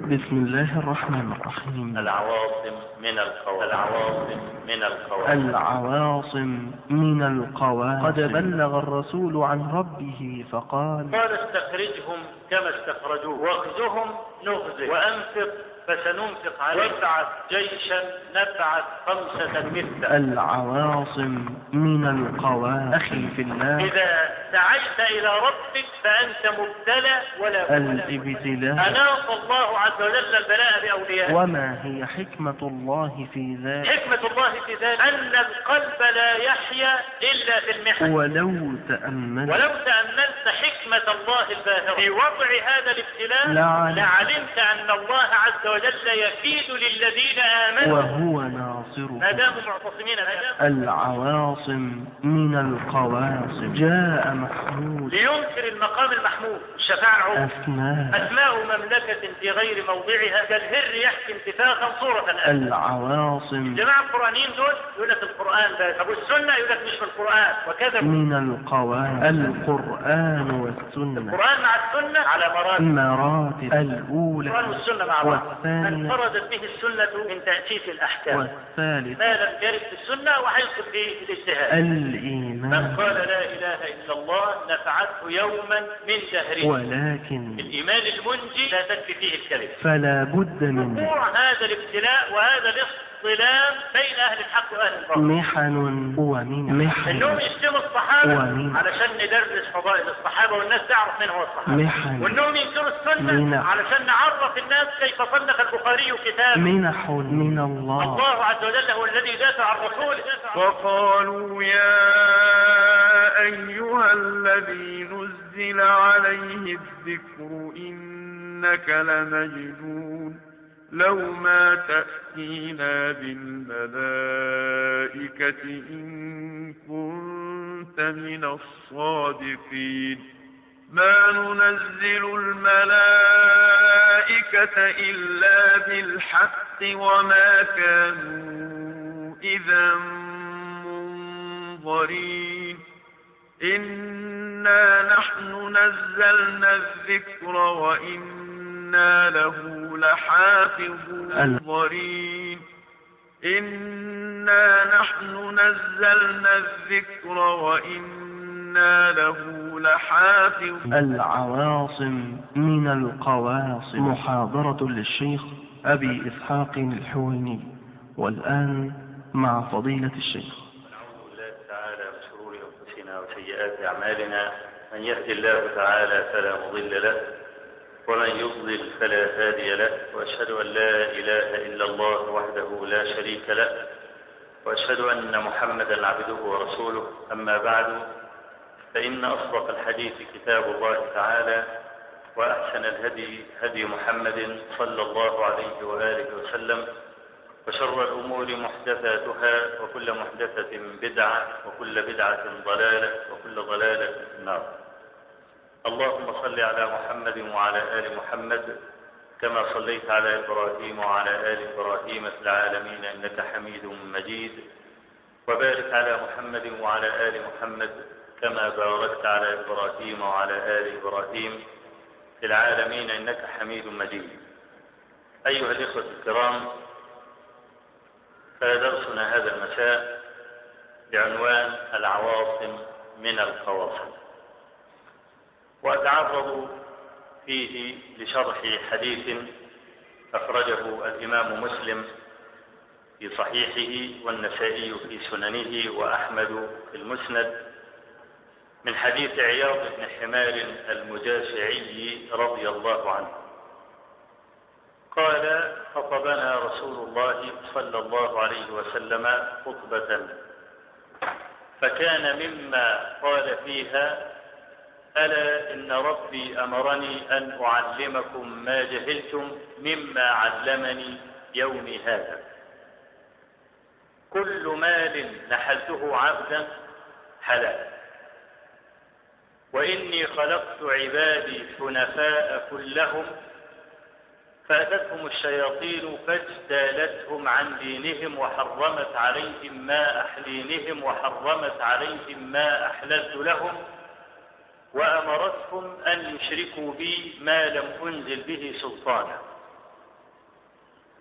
بسم الله الرحمن الرحيم العواصم من القواصم العواصم من القواصم العواصم من القواصم قد بلغ الرسول عن ربه فقال قال استخرجهم كما استخرجوه واخزهم نغزه وانفق فسننفق عليه وابعث جيشا نبعث خمسة مثله العواصم من القواصم أخي في الله إذا سعيت إلى ربك فأنت مبتلى ولا مبتلى الابتلاء أناط الله عز وجل البلاء بأوليائه وما هي حكمة الله في ذلك حكمة الله في ذلك أن القلب لا يحيا إلا في المحن ولو تأمل ولو تأملت حكمة الله الباهرة في وضع هذا الابتلاء لعلم. لعلمت أن الله عز وجل يكيد للذين آمنوا وهو ما ناصره داموا معتصمين ما داموا العواصم من القواصم جاء محمود لينكر المقام المحمود الشفاعة العظمى أثناء أسماء مملكة في غير موضعها كالهر يحكي انتفاخا صورة الآن العواصم الجماعة القرآنيين دول يقول لك القرآن بس أبو السنة يقول لك مش في القرآن وكذا من القواصم القرآن والسنة القرآن مع السنة على مراتب المراتب القرآن الأولى والسنة مع بعض والثانية. انفردت به السنة من تأسيس الأحكام والثالث ما لم يرد في السنة وحيصل به الاجتهاد من الإيمان قال لا إله إلا الله نفعته يوما من دهره ولكن الإيمان المنجي لا تكفي فيه الكلمة فلا بد من وقوع هذا الابتلاء وهذا الاصطلام بين أهل الحق وأهل الباطل محن ومن محن انهم يشتموا الصحابه ومين؟ علشان ندرس فضائل الصحابه والناس تعرف من هو الصحابه محن وانهم ينكروا السنه مين؟ علشان نعرف الناس كيف صنف البخاري كتابا منح من الله الله عز وجل هو الذي يدافع عن رسوله وقالوا يا أيها الذي نزل عليه الذكر إنك لمجنون لو ما تأتينا بالملائكة إن كنت من الصادقين ما ننزل الملائكة إلا بالحق وما كانوا إذا منظرين إنا نحن نزلنا الذكر وإنا له لحافظون منظرين إنا نحن نزلنا الذكر وإنا له لحافظون العواصم من القواصم محاضرة للشيخ أبي إسحاق الحويني والآن مع فضيلة الشيخ ونعوذ بالله تعالى من شرور انفسنا وسيئات اعمالنا من يهد الله تعالى فلا مضل له ومن يضلل فلا هادي له واشهد ان لا اله الا الله وحده لا شريك له واشهد ان محمدا عبده ورسوله اما بعد فان اصدق الحديث كتاب الله تعالى واحسن الهدي هدي محمد صلى الله عليه واله وسلم وشر الأمور محدثاتها وكل محدثة بدعة وكل بدعة ضلالة وكل ضلالة في النار اللهم صل على محمد وعلى آل محمد كما صليت على إبراهيم وعلى آل إبراهيم في العالمين إنك حميد مجيد وبارك على محمد وعلى آل محمد كما باركت على إبراهيم وعلى آل إبراهيم في العالمين إنك حميد مجيد أيها الإخوة الكرام فدرسنا هذا المساء بعنوان العواصم من القواصم وأتعرض فيه لشرح حديث أخرجه الإمام مسلم في صحيحه والنسائي في سننه وأحمد في المسند من حديث عياض بن حمار المجاشعي رضي الله عنه قال خطبنا رسول الله صلى الله عليه وسلم خطبة فكان مما قال فيها ألا إن ربي أمرني أن أعلمكم ما جهلتم مما علمني يومي هذا كل مال نحلته عبدا حلال وإني خلقت عبادي حنفاء كلهم فأتتهم الشياطين فاجتالتهم عن دينهم وحرمت عليهم ما أحلينهم وحرمت عليهم ما أحللت لهم وأمرتهم أن يشركوا بي ما لم أنزل به سلطانا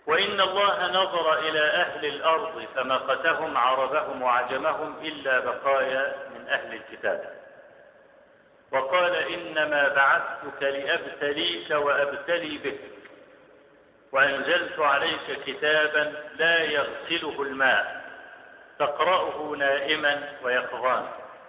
وإن الله نظر إلى أهل الأرض فمقتهم عربهم وعجمهم إلا بقايا من أهل الكتاب وقال إنما بعثتك لأبتليك وأبتلي بك وأنزلت عليك كتابا لا يغسله الماء تقرأه نائما ويقظان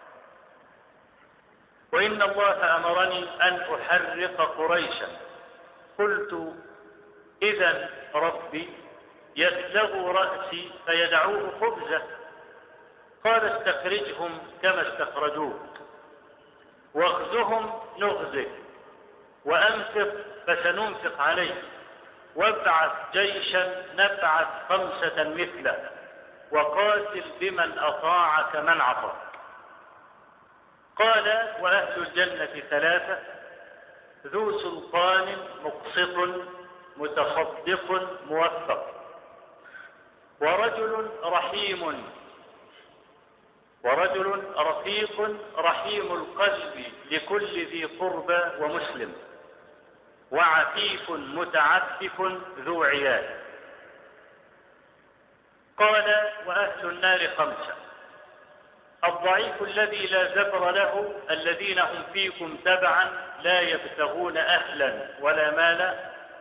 وإن الله أمرني أن أحرق قريشا قلت إذا ربي يبلغ رأسي فيدعوه خبزة قال استخرجهم كما استخرجوك واغزهم نغزك وأنفق فسننفق عليك وابعث جيشا نبعث خمسة مثله وقاتل بمن أطاعك من عصاك قال وأهل الجنة ثلاثة ذو سلطان مقسط متصدق موفق ورجل رحيم ورجل رفيق رحيم القلب لكل ذي قربى ومسلم وعفيف متعفف ذو عيال قال وأهل النار خمسة الضعيف الذي لا زبر له الذين هم فيكم تبعا لا يبتغون أهلا ولا مالا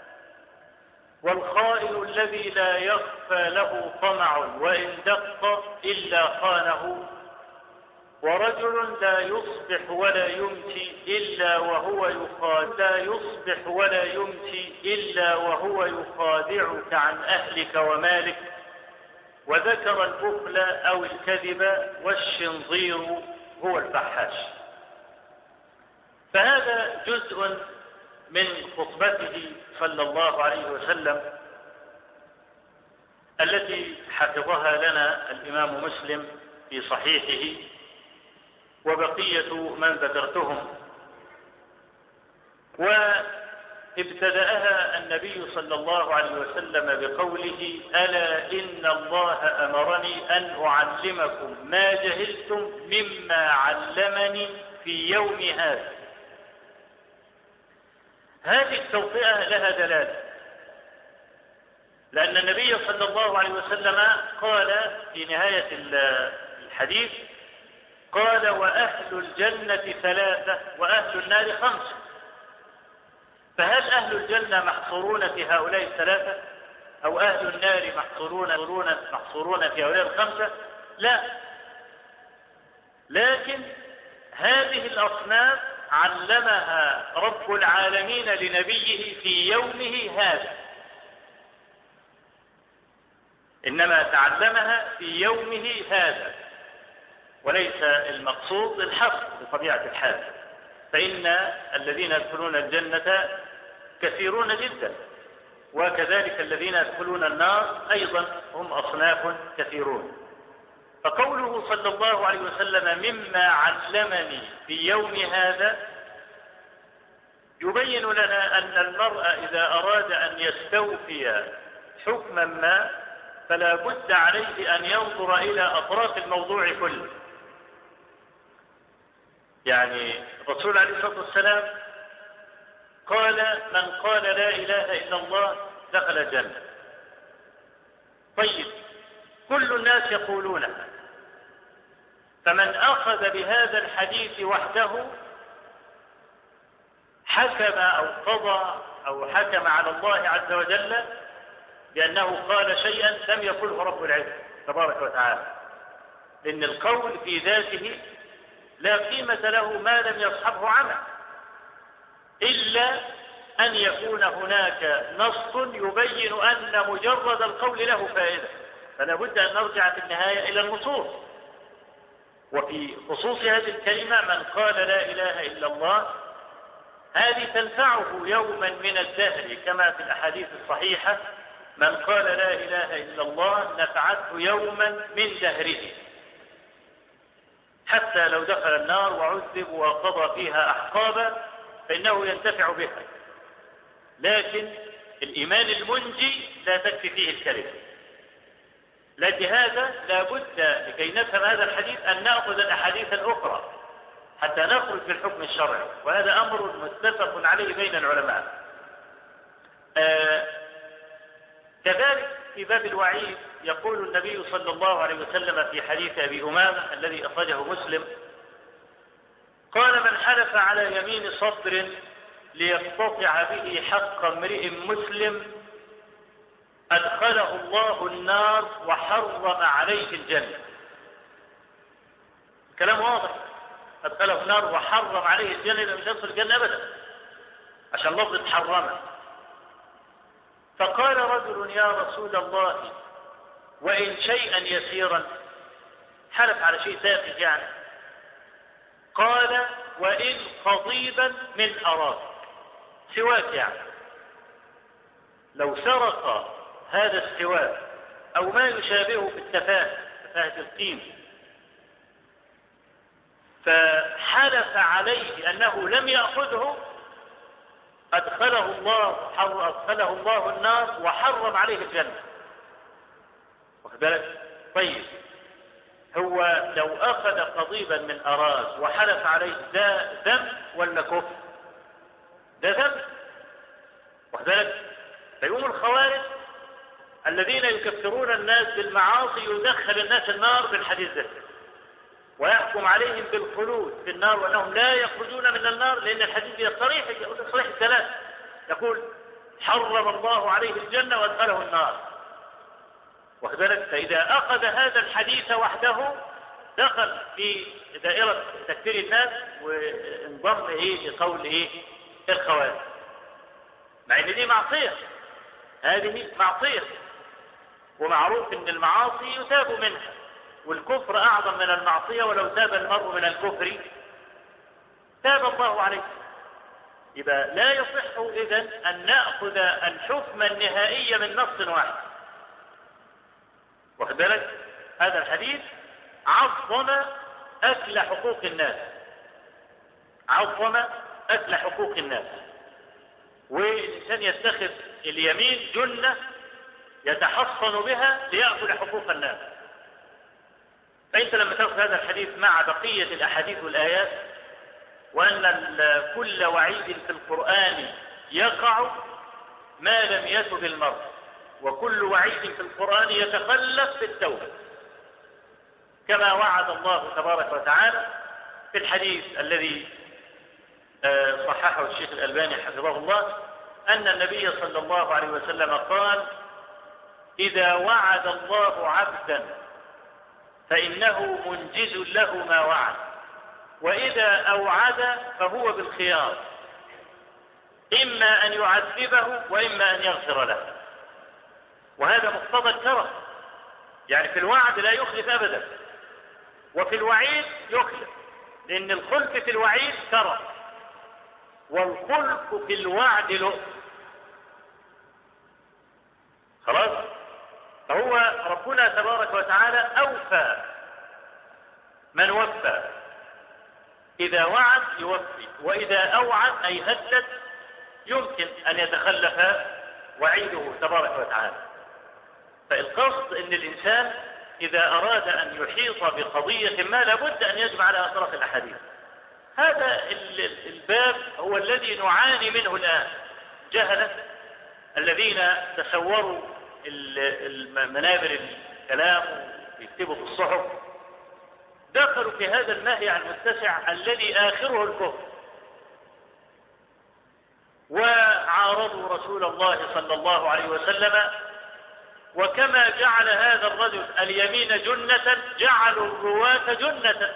والخائن الذي لا يخفى له طمع وإن دق إلا خانه ورجل لا يصبح ولا يمسي إلا وهو يخادع لا يصبح ولا يمسي إلا وهو يخادعك عن أهلك ومالك وذكر البخل أو الكذب والشنظير هو الفحاش فهذا جزء من خطبته صلى الله عليه وسلم التي حفظها لنا الإمام مسلم في صحيحه وبقية من ذكرتهم وابتدأها النبي صلى الله عليه وسلم بقوله ألا إن الله أمرني أن أعلمكم ما جهلتم مما علمني في يوم هذا هذه التوطئة لها دلالة لأن النبي صلى الله عليه وسلم قال في نهاية الحديث قال وأهل الجنة ثلاثة وأهل النار خمسة فهل أهل الجنة محصورون في هؤلاء الثلاثة أو أهل النار محصورون محصورون في هؤلاء الخمسة لا لكن هذه الأصناف علمها رب العالمين لنبيه في يومه هذا إنما تعلمها في يومه هذا وليس المقصود الحصر بطبيعة الحال فإن الذين يدخلون الجنة كثيرون جدا وكذلك الذين يدخلون النار أيضا هم أصناف كثيرون فقوله صلى الله عليه وسلم مما علمني في يوم هذا يبين لنا أن المرء إذا أراد أن يستوفي حكما ما فلا بد عليه أن ينظر إلى أطراف الموضوع كله يعني الرسول عليه الصلاة والسلام قال من قال لا إله إلا الله دخل الجنة طيب كل الناس يقولونها فمن أخذ بهذا الحديث وحده حكم أو قضى أو حكم على الله عز وجل بأنه قال شيئا لم يقله رب العزة تبارك وتعالى لأن القول في ذاته لا قيمة له ما لم يصحبه عمل إلا أن يكون هناك نص يبين أن مجرد القول له فائدة فلا بد أن نرجع في النهاية إلى النصوص وفي خصوص هذه الكلمة من قال لا إله إلا الله هذه تنفعه يوما من الدهر كما في الأحاديث الصحيحة من قال لا إله إلا الله نفعته يوما من دهره حتى لو دخل النار وعذب وقضى فيها أحقابا فإنه ينتفع بها لكن الإيمان المنجي لا تكفي فيه الكلمة لهذا لا بد لكي نفهم هذا الحديث أن نأخذ الأحاديث الأخرى حتى نخرج في الحكم الشرعي وهذا أمر متفق عليه بين العلماء آه كذلك في باب الوعيد يقول النبي صلى الله عليه وسلم في حديث أبي أمامة الذي أخرجه مسلم قال من حلف على يمين صبر ليقتطع به حق امرئ مسلم أدخله الله النار وحرم عليه الجنة كلام واضح أدخله النار وحرم عليه الجنة إذا مش يدخل الجنة أبدا عشان لفظ حرمه فقال رجل يا رسول الله وإن شيئا يسيرا حلف على شيء تافه يعني قال وإن قضيبا من أراك سواك يعني لو سرق هذا السواك أو ما يشابهه في التفاهة تفاهة القيم فحلف عليه أنه لم يأخذه أدخله الله أدخله الله النار وحرم عليه الجنة واخد بالك؟ طيب هو لو أخذ قضيبا من أراز وحلف عليه ده ذنب ولا كفر؟ ده ذنب واخد بالك؟ فيقوم الخوارج الذين يكفرون الناس بالمعاصي يدخل الناس النار بالحديث ده ويحكم عليهم بالخلود في النار وانهم لا يخرجون من النار لان الحديث صريح صريح الثلاث يقول حرم الله عليه الجنه وادخله النار واخد بالك فاذا اخذ هذا الحديث وحده دخل في دائره تكفير الناس وانضم ايه لقول ايه الخوارج مع ان دي معصيه هذه معصيه ومعروف ان المعاصي يتاب منها والكفر أعظم من المعصية ولو تاب المرء من الكفر تاب الله عليه يبقى لا يصح إذا أن نأخذ الحكم النهائي من نص واحد واخد بالك هذا الحديث عظم أكل حقوق الناس عظم أكل حقوق الناس والإنسان يتخذ اليمين جنة يتحصن بها ليأكل حقوق الناس فأنت لما تأخذ هذا الحديث مع بقية الأحاديث والآيات وأن كل وعيد في القرآن يقع ما لم يتب المرء وكل وعيد في القرآن يتخلف في التوبة كما وعد الله تبارك وتعالى في الحديث الذي صححه الشيخ الألباني حفظه الله أن النبي صلى الله عليه وسلم قال إذا وعد الله عبدا فإنه منجز له ما وعد وإذا أوعد فهو بالخيار إما أن يعذبه وإما أن يغفر له وهذا مقتضى الكرم يعني في الوعد لا يخلف أبدا وفي الوعيد يخلف لأن الخلف في الوعيد كرم والخلف في الوعد لؤم خلاص فهو ربنا تبارك وتعالى أوفى من وفى إذا وعد يوفي وإذا أوعد أي هدد يمكن أن يتخلف وعيده تبارك وتعالى فالقصد أن الإنسان إذا أراد أن يحيط بقضية ما لابد أن يجمع على أطراف الأحاديث هذا الباب هو الذي نعاني منه الآن جهلة الذين تصوروا منابر الكلام ويكتبوا في الصحف دخلوا في هذا النهي عن المتسع الذي آخره الكفر وعارضوا رسول الله صلى الله عليه وسلم وكما جعل هذا الرجل اليمين جنة جعلوا الرواة جنة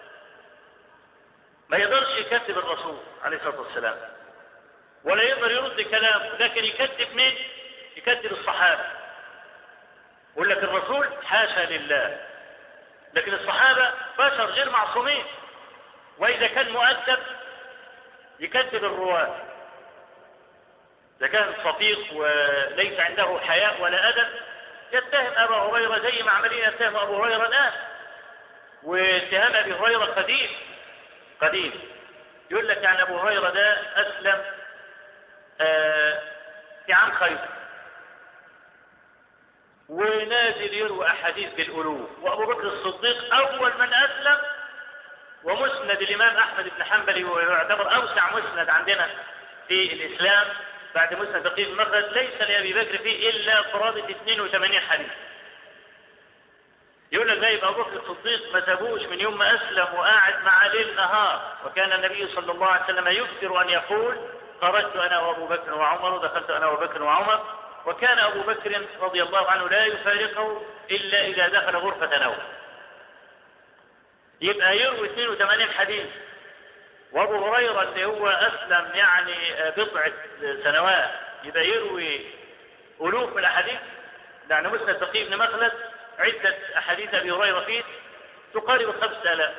ما يقدرش يكذب الرسول عليه الصلاة والسلام ولا يقدر يرد كلامه لكن يكذب مين؟ يكذب الصحابة يقول لك الرسول حاشا لله لكن الصحابة بشر غير معصومين وإذا كان مؤدب يكذب الرواة إذا كان صفيق وليس عنده حياء ولا أدب يتهم أبا هريرة زي ما عمالين يتهم أبو هريرة الآن واتهام أبي هريرة قديم قديم يقول لك يعني أبو هريرة ده أسلم آه في عام خيبر ونازل يروي احاديث بالالوف وابو بكر الصديق اول من اسلم ومسند الامام احمد بن حنبل ويعتبر اوسع مسند عندنا في الاسلام بعد مسند بقية المخرج ليس لأبي بكر فيه إلا قرابة 82 حديث يقول لك جايب ابو بكر الصديق ما سابوش من يوم ما اسلم وقاعد مع ليل نهار وكان النبي صلى الله عليه وسلم يكثر ان يقول خرجت انا وابو بكر وعمر ودخلت انا وابو بكر وعمر وكان ابو بكر رضي الله عنه لا يفارقه الا اذا دخل غرفه نوم يبقى يروي 82 حديث وابو هريره اللي هو اسلم يعني بضع سنوات يبقى يروي الوف من الاحاديث يعني مسند بقي بن مخلد عدة أحاديث أبي هريرة فيه تقارب خمسة آلاف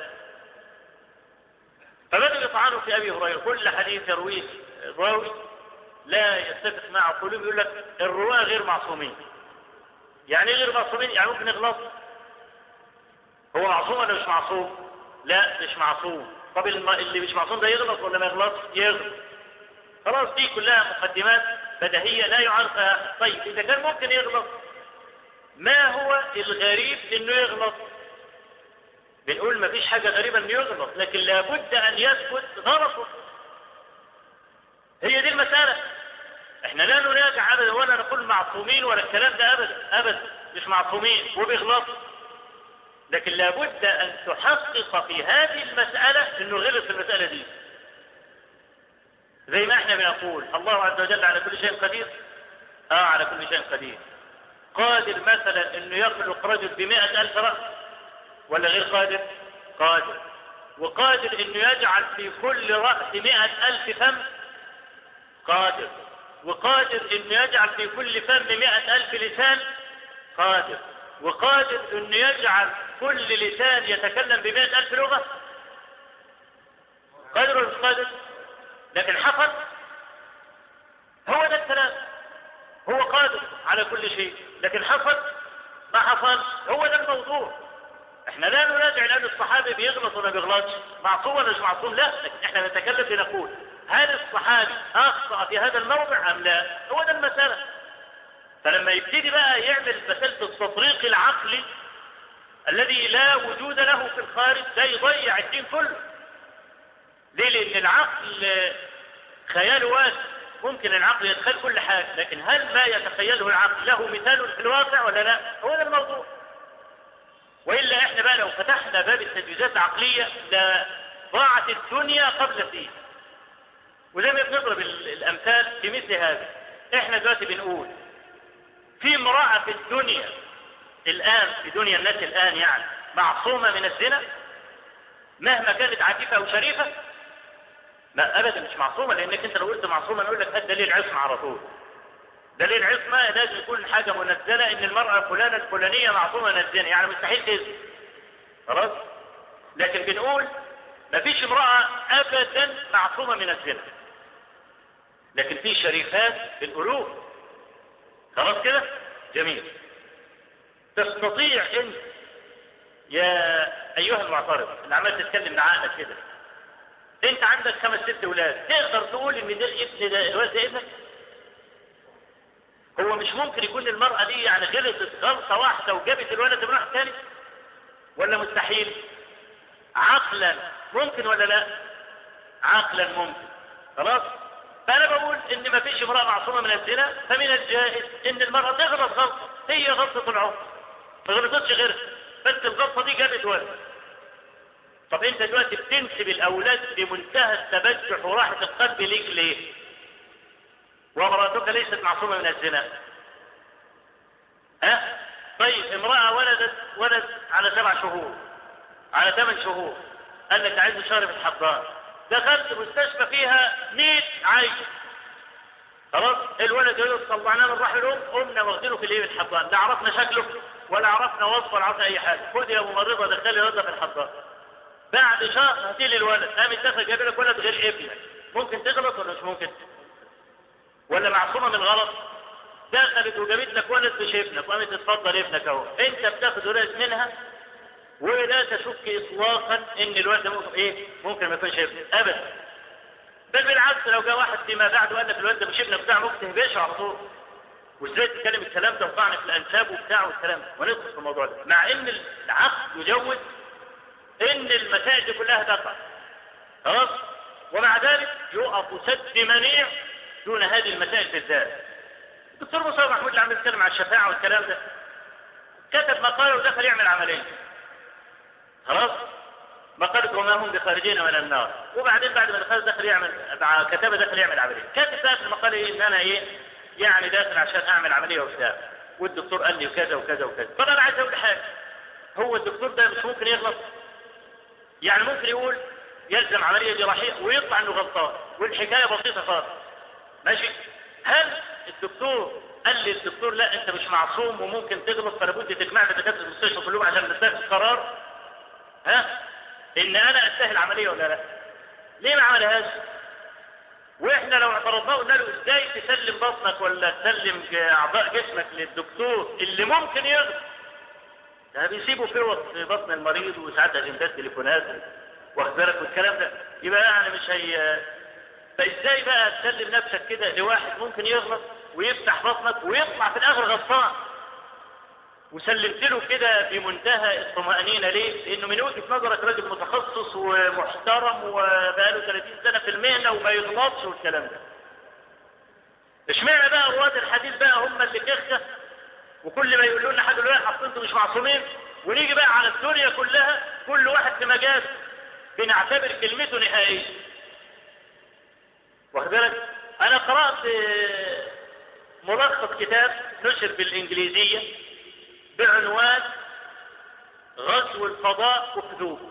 فبدأوا يطعنوا في أبي هريرة كل حديث يرويه راوي لا يتفق مع قلوب يقول لك الرواة غير معصومين يعني غير معصومين يعني ممكن يغلط هو معصوم ولا مش معصوم لا مش معصوم طب اللي مش معصوم ده يغلط ولا ما يغلطش يغلط خلاص دي كلها مقدمات بديهية لا يعرفها طيب إذا كان ممكن يغلط ما هو الغريب انه يغلط بنقول ما فيش حاجة غريبة انه يغلط لكن لابد ان يثبت غلطه هي دي المسألة احنا لا نراجع ابدا ولا نقول معصومين ولا الكلام ده ابدا ابدا مش معصومين وبيغلطوا لكن لابد ان تحقق في هذه المسألة انه غلط في المسألة دي زي ما احنا بنقول الله عز وجل على كل شيء قدير اه على كل شيء قدير قادر مثلا انه يخلق رجل بمئة الف رأس ولا غير قادر قادر وقادر انه يجعل في كل رأس مئة الف فم قادر وقادر انه يجعل في كل فم مئة الف لسان قادر وقادر انه يجعل كل لسان يتكلم بمئة الف لغة قادر ولا مش قادر لكن حصل هو ده الكلام هو قادر على كل شيء لكن حصل ما حصل هو ده الموضوع احنا لا نراجع لان الصحابي بيغلط ولا بيغلطش معصوم ولا مش معصوم لا لكن احنا نتكلم لنقول هل الصحابي اخطا في هذا الموضع ام لا هو ده المساله فلما يبتدي بقى يعمل مساله التطريق العقلي الذي لا وجود له في الخارج ده يضيع الدين كله ليه لان العقل خياله واسع ممكن العقل يتخيل كل حاجة لكن هل ما يتخيله العقل له مثال في الواقع ولا لا هو ده الموضوع وإلا احنا بقى لو فتحنا باب التجويزات العقلية لضاعت الدنيا قبل فيه وزي ما بنضرب الأمثال في مثل هذا احنا دلوقتي بنقول في امرأة في الدنيا الآن في دنيا الناس الآن يعني معصومة من الزنا مهما كانت عفيفة أو شريفة لا ابدا مش معصومه لانك انت لو قلت معصومه نقول لك هات دليل عصمه على طول دليل عصمه لازم يكون حاجه منزله ان المراه الفلانه الفلانيه معصومه من الزنا يعني مستحيل تزني خلاص لكن بنقول ما فيش امراه ابدا معصومه من الزنا لكن في شريفات بالقلوب خلاص كده جميل تستطيع انت يا ايها المعترض اللي عمال تتكلم معانا كده انت عندك خمس ست اولاد تقدر تقول ان ده الابن ده الولد ده ابنك هو مش ممكن يكون المرأة دي يعني غلطت غلطة واحدة وجابت الولد من واحد تاني ولا مستحيل عقلا ممكن ولا لا عقلا ممكن خلاص فانا بقول ان ما فيش امرأة معصومة من الزنا فمن الجائز ان المرأة تغلط غلطة هي غلطة العمر ما غلطتش غيرها بس الغلطة دي جابت ولد طب انت دلوقتي بتنسب الاولاد بمنتهى التبجح وراحة القلب ليك ليه وامرأتك ليست معصومة من الزنا ها طيب امرأة ولدت ولد على سبع شهور على ثمان شهور قال لك عايز شهر في الحضان دخلت مستشفى فيها 100 عيل خلاص الولد يقول طلعناه من رحم الام قمنا واخدينه في الايه الحضان لا عرفنا شكله ولا عرفنا وصفه ولا عرفنا اي حاجه خد يا ممرضه دخلي الولد في الحضان بعد شهر هاتي لي الولد قام الدخل جاب لك ولد غير ابنك ممكن تغلط ولا مش ممكن ولا معصومه من غلط دخلت وجابت لك ولد مش ابنك وقامت تتفضل ابنك اهو انت بتاخد ولد منها ولا تشك اطلاقا ان الولد ده ممكن ايه ممكن ما يكونش ابنك ابدا بل بالعكس لو جاء واحد فيما بعد وقال لك الولد ده مش ابنك بتاع ممكن تهبشه على طول وازاي تتكلم الكلام ده وطعن في الانساب وبتاع والكلام ده وندخل في الموضوع ده مع ان العقل يجوز ان المسائل دي كلها تقع خلاص ومع ذلك يقف سد منيع دون هذه المسائل بالذات الدكتور مصطفى محمود اللي عم يتكلم عن الشفاعه والكلام ده كتب مقاله ودخل يعمل عمليه خلاص مقالة وما هم بخارجين من النار وبعدين بعد ما دخل دخل يعمل كتب دخل يعمل عمليه كاتب بقى في المقاله ايه ان انا ايه يعني داخل عشان اعمل عمليه وبتاع والدكتور قال لي كذا وكذا وكذا طب انا عايز اقول حاجه هو الدكتور ده مش ممكن يغلط يعني ممكن يقول يلزم عمليه جراحيه ويطلع انه غلطان والحكايه بسيطه خالص ماشي هل الدكتور قال لي الدكتور لا انت مش معصوم وممكن تغلط فلا بد تجمعنا دكاتره المستشفى كلهم عشان نتخذ قرار ها ان انا استاهل عمليه ولا لا ليه ما عملهاش واحنا لو اعترضناه قلنا له ازاي تسلم بطنك ولا تسلم اعضاء جسمك للدكتور اللي ممكن يغلط ده بيسيبوا فروة في بطن المريض وساعات اجندات تليفونات واخد بالك والكلام ده يبقى يعني مش هي فازاي بقى تسلم نفسك كده لواحد ممكن يغلط ويفتح بطنك ويطلع في الاخر غلطان وسلمت له كده بمنتهى الطمأنينة ليه؟ لأنه من وجهة نظرك راجل متخصص ومحترم وبقاله 30 سنة في المهنة وما يغلطش والكلام ده. اشمعنى بقى رواد الحديث بقى هم اللي كخة وكل ما يقولوا لنا حاجة يقولوا لنا انتوا مش معصومين ونيجي بقى على الدنيا كلها كل واحد في مجال بنعتبر كلمته نهائية. واخد بالك؟ أنا قرأت ملخص كتاب نشر بالإنجليزية بعنوان غزو الفضاء وكذوبه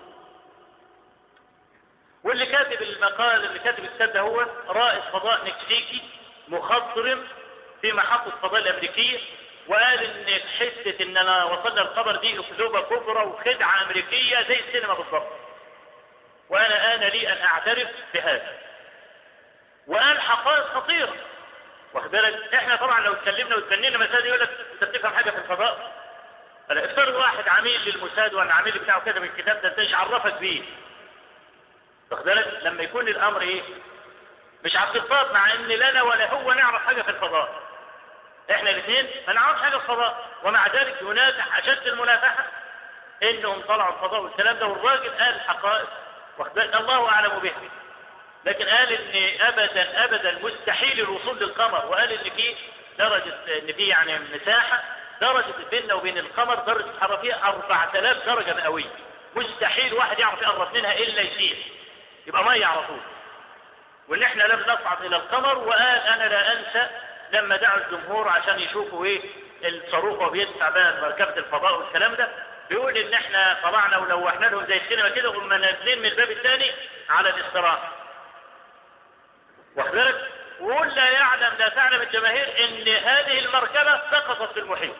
واللي كاتب المقال اللي كاتب الكتاب ده هو رائد فضاء مكسيكي مخضرم في محطة الفضاء الأمريكية وقال إن حتة إن أنا وصلنا الخبر دي أكذوبة كبرى وخدعة أمريكية زي السينما بالضبط وأنا آن لي أن أعترف بهذا وقال حقائق خطيرة واخد بالك احنا طبعا لو اتكلمنا واتبنينا مسائل يقول لك انت بتفهم حاجه في الفضاء انا افترض واحد عميل للموساد وانا عميل بتاعه كتب الكتاب ده انت ايش عرفك بيه واخد بالك لما يكون الامر ايه مش على الصفات مع ان لا انا ولا هو نعرف حاجه في الفضاء احنا الاثنين ما نعرفش حاجه في الفضاء ومع ذلك ينافح اشد المنافحه انهم طلعوا الفضاء والكلام ده والراجل قال حقائق واخد بالك الله اعلم بها لكن قال ان ابدا ابدا مستحيل الوصول للقمر وقال ان في درجه ان في يعني مساحه درجه بيننا وبين القمر درجه الحراره فيها 4000 درجه مئويه مستحيل واحد يعرف يقرب منها الا يسيح يبقى ميه على طول وان احنا لم نصعد الى القمر وقال انا لا انسى لما دعوا الجمهور عشان يشوفوا ايه الصاروخ وبيدفع بقى مركبه الفضاء والكلام ده بيقول ان احنا طلعنا ولوحنا لهم زي السينما كده وقمنا نازلين من الباب الثاني على الاستراحه واخد بالك وقول لا يعلم لا تعلم الجماهير ان هذه المركبه سقطت في المحيط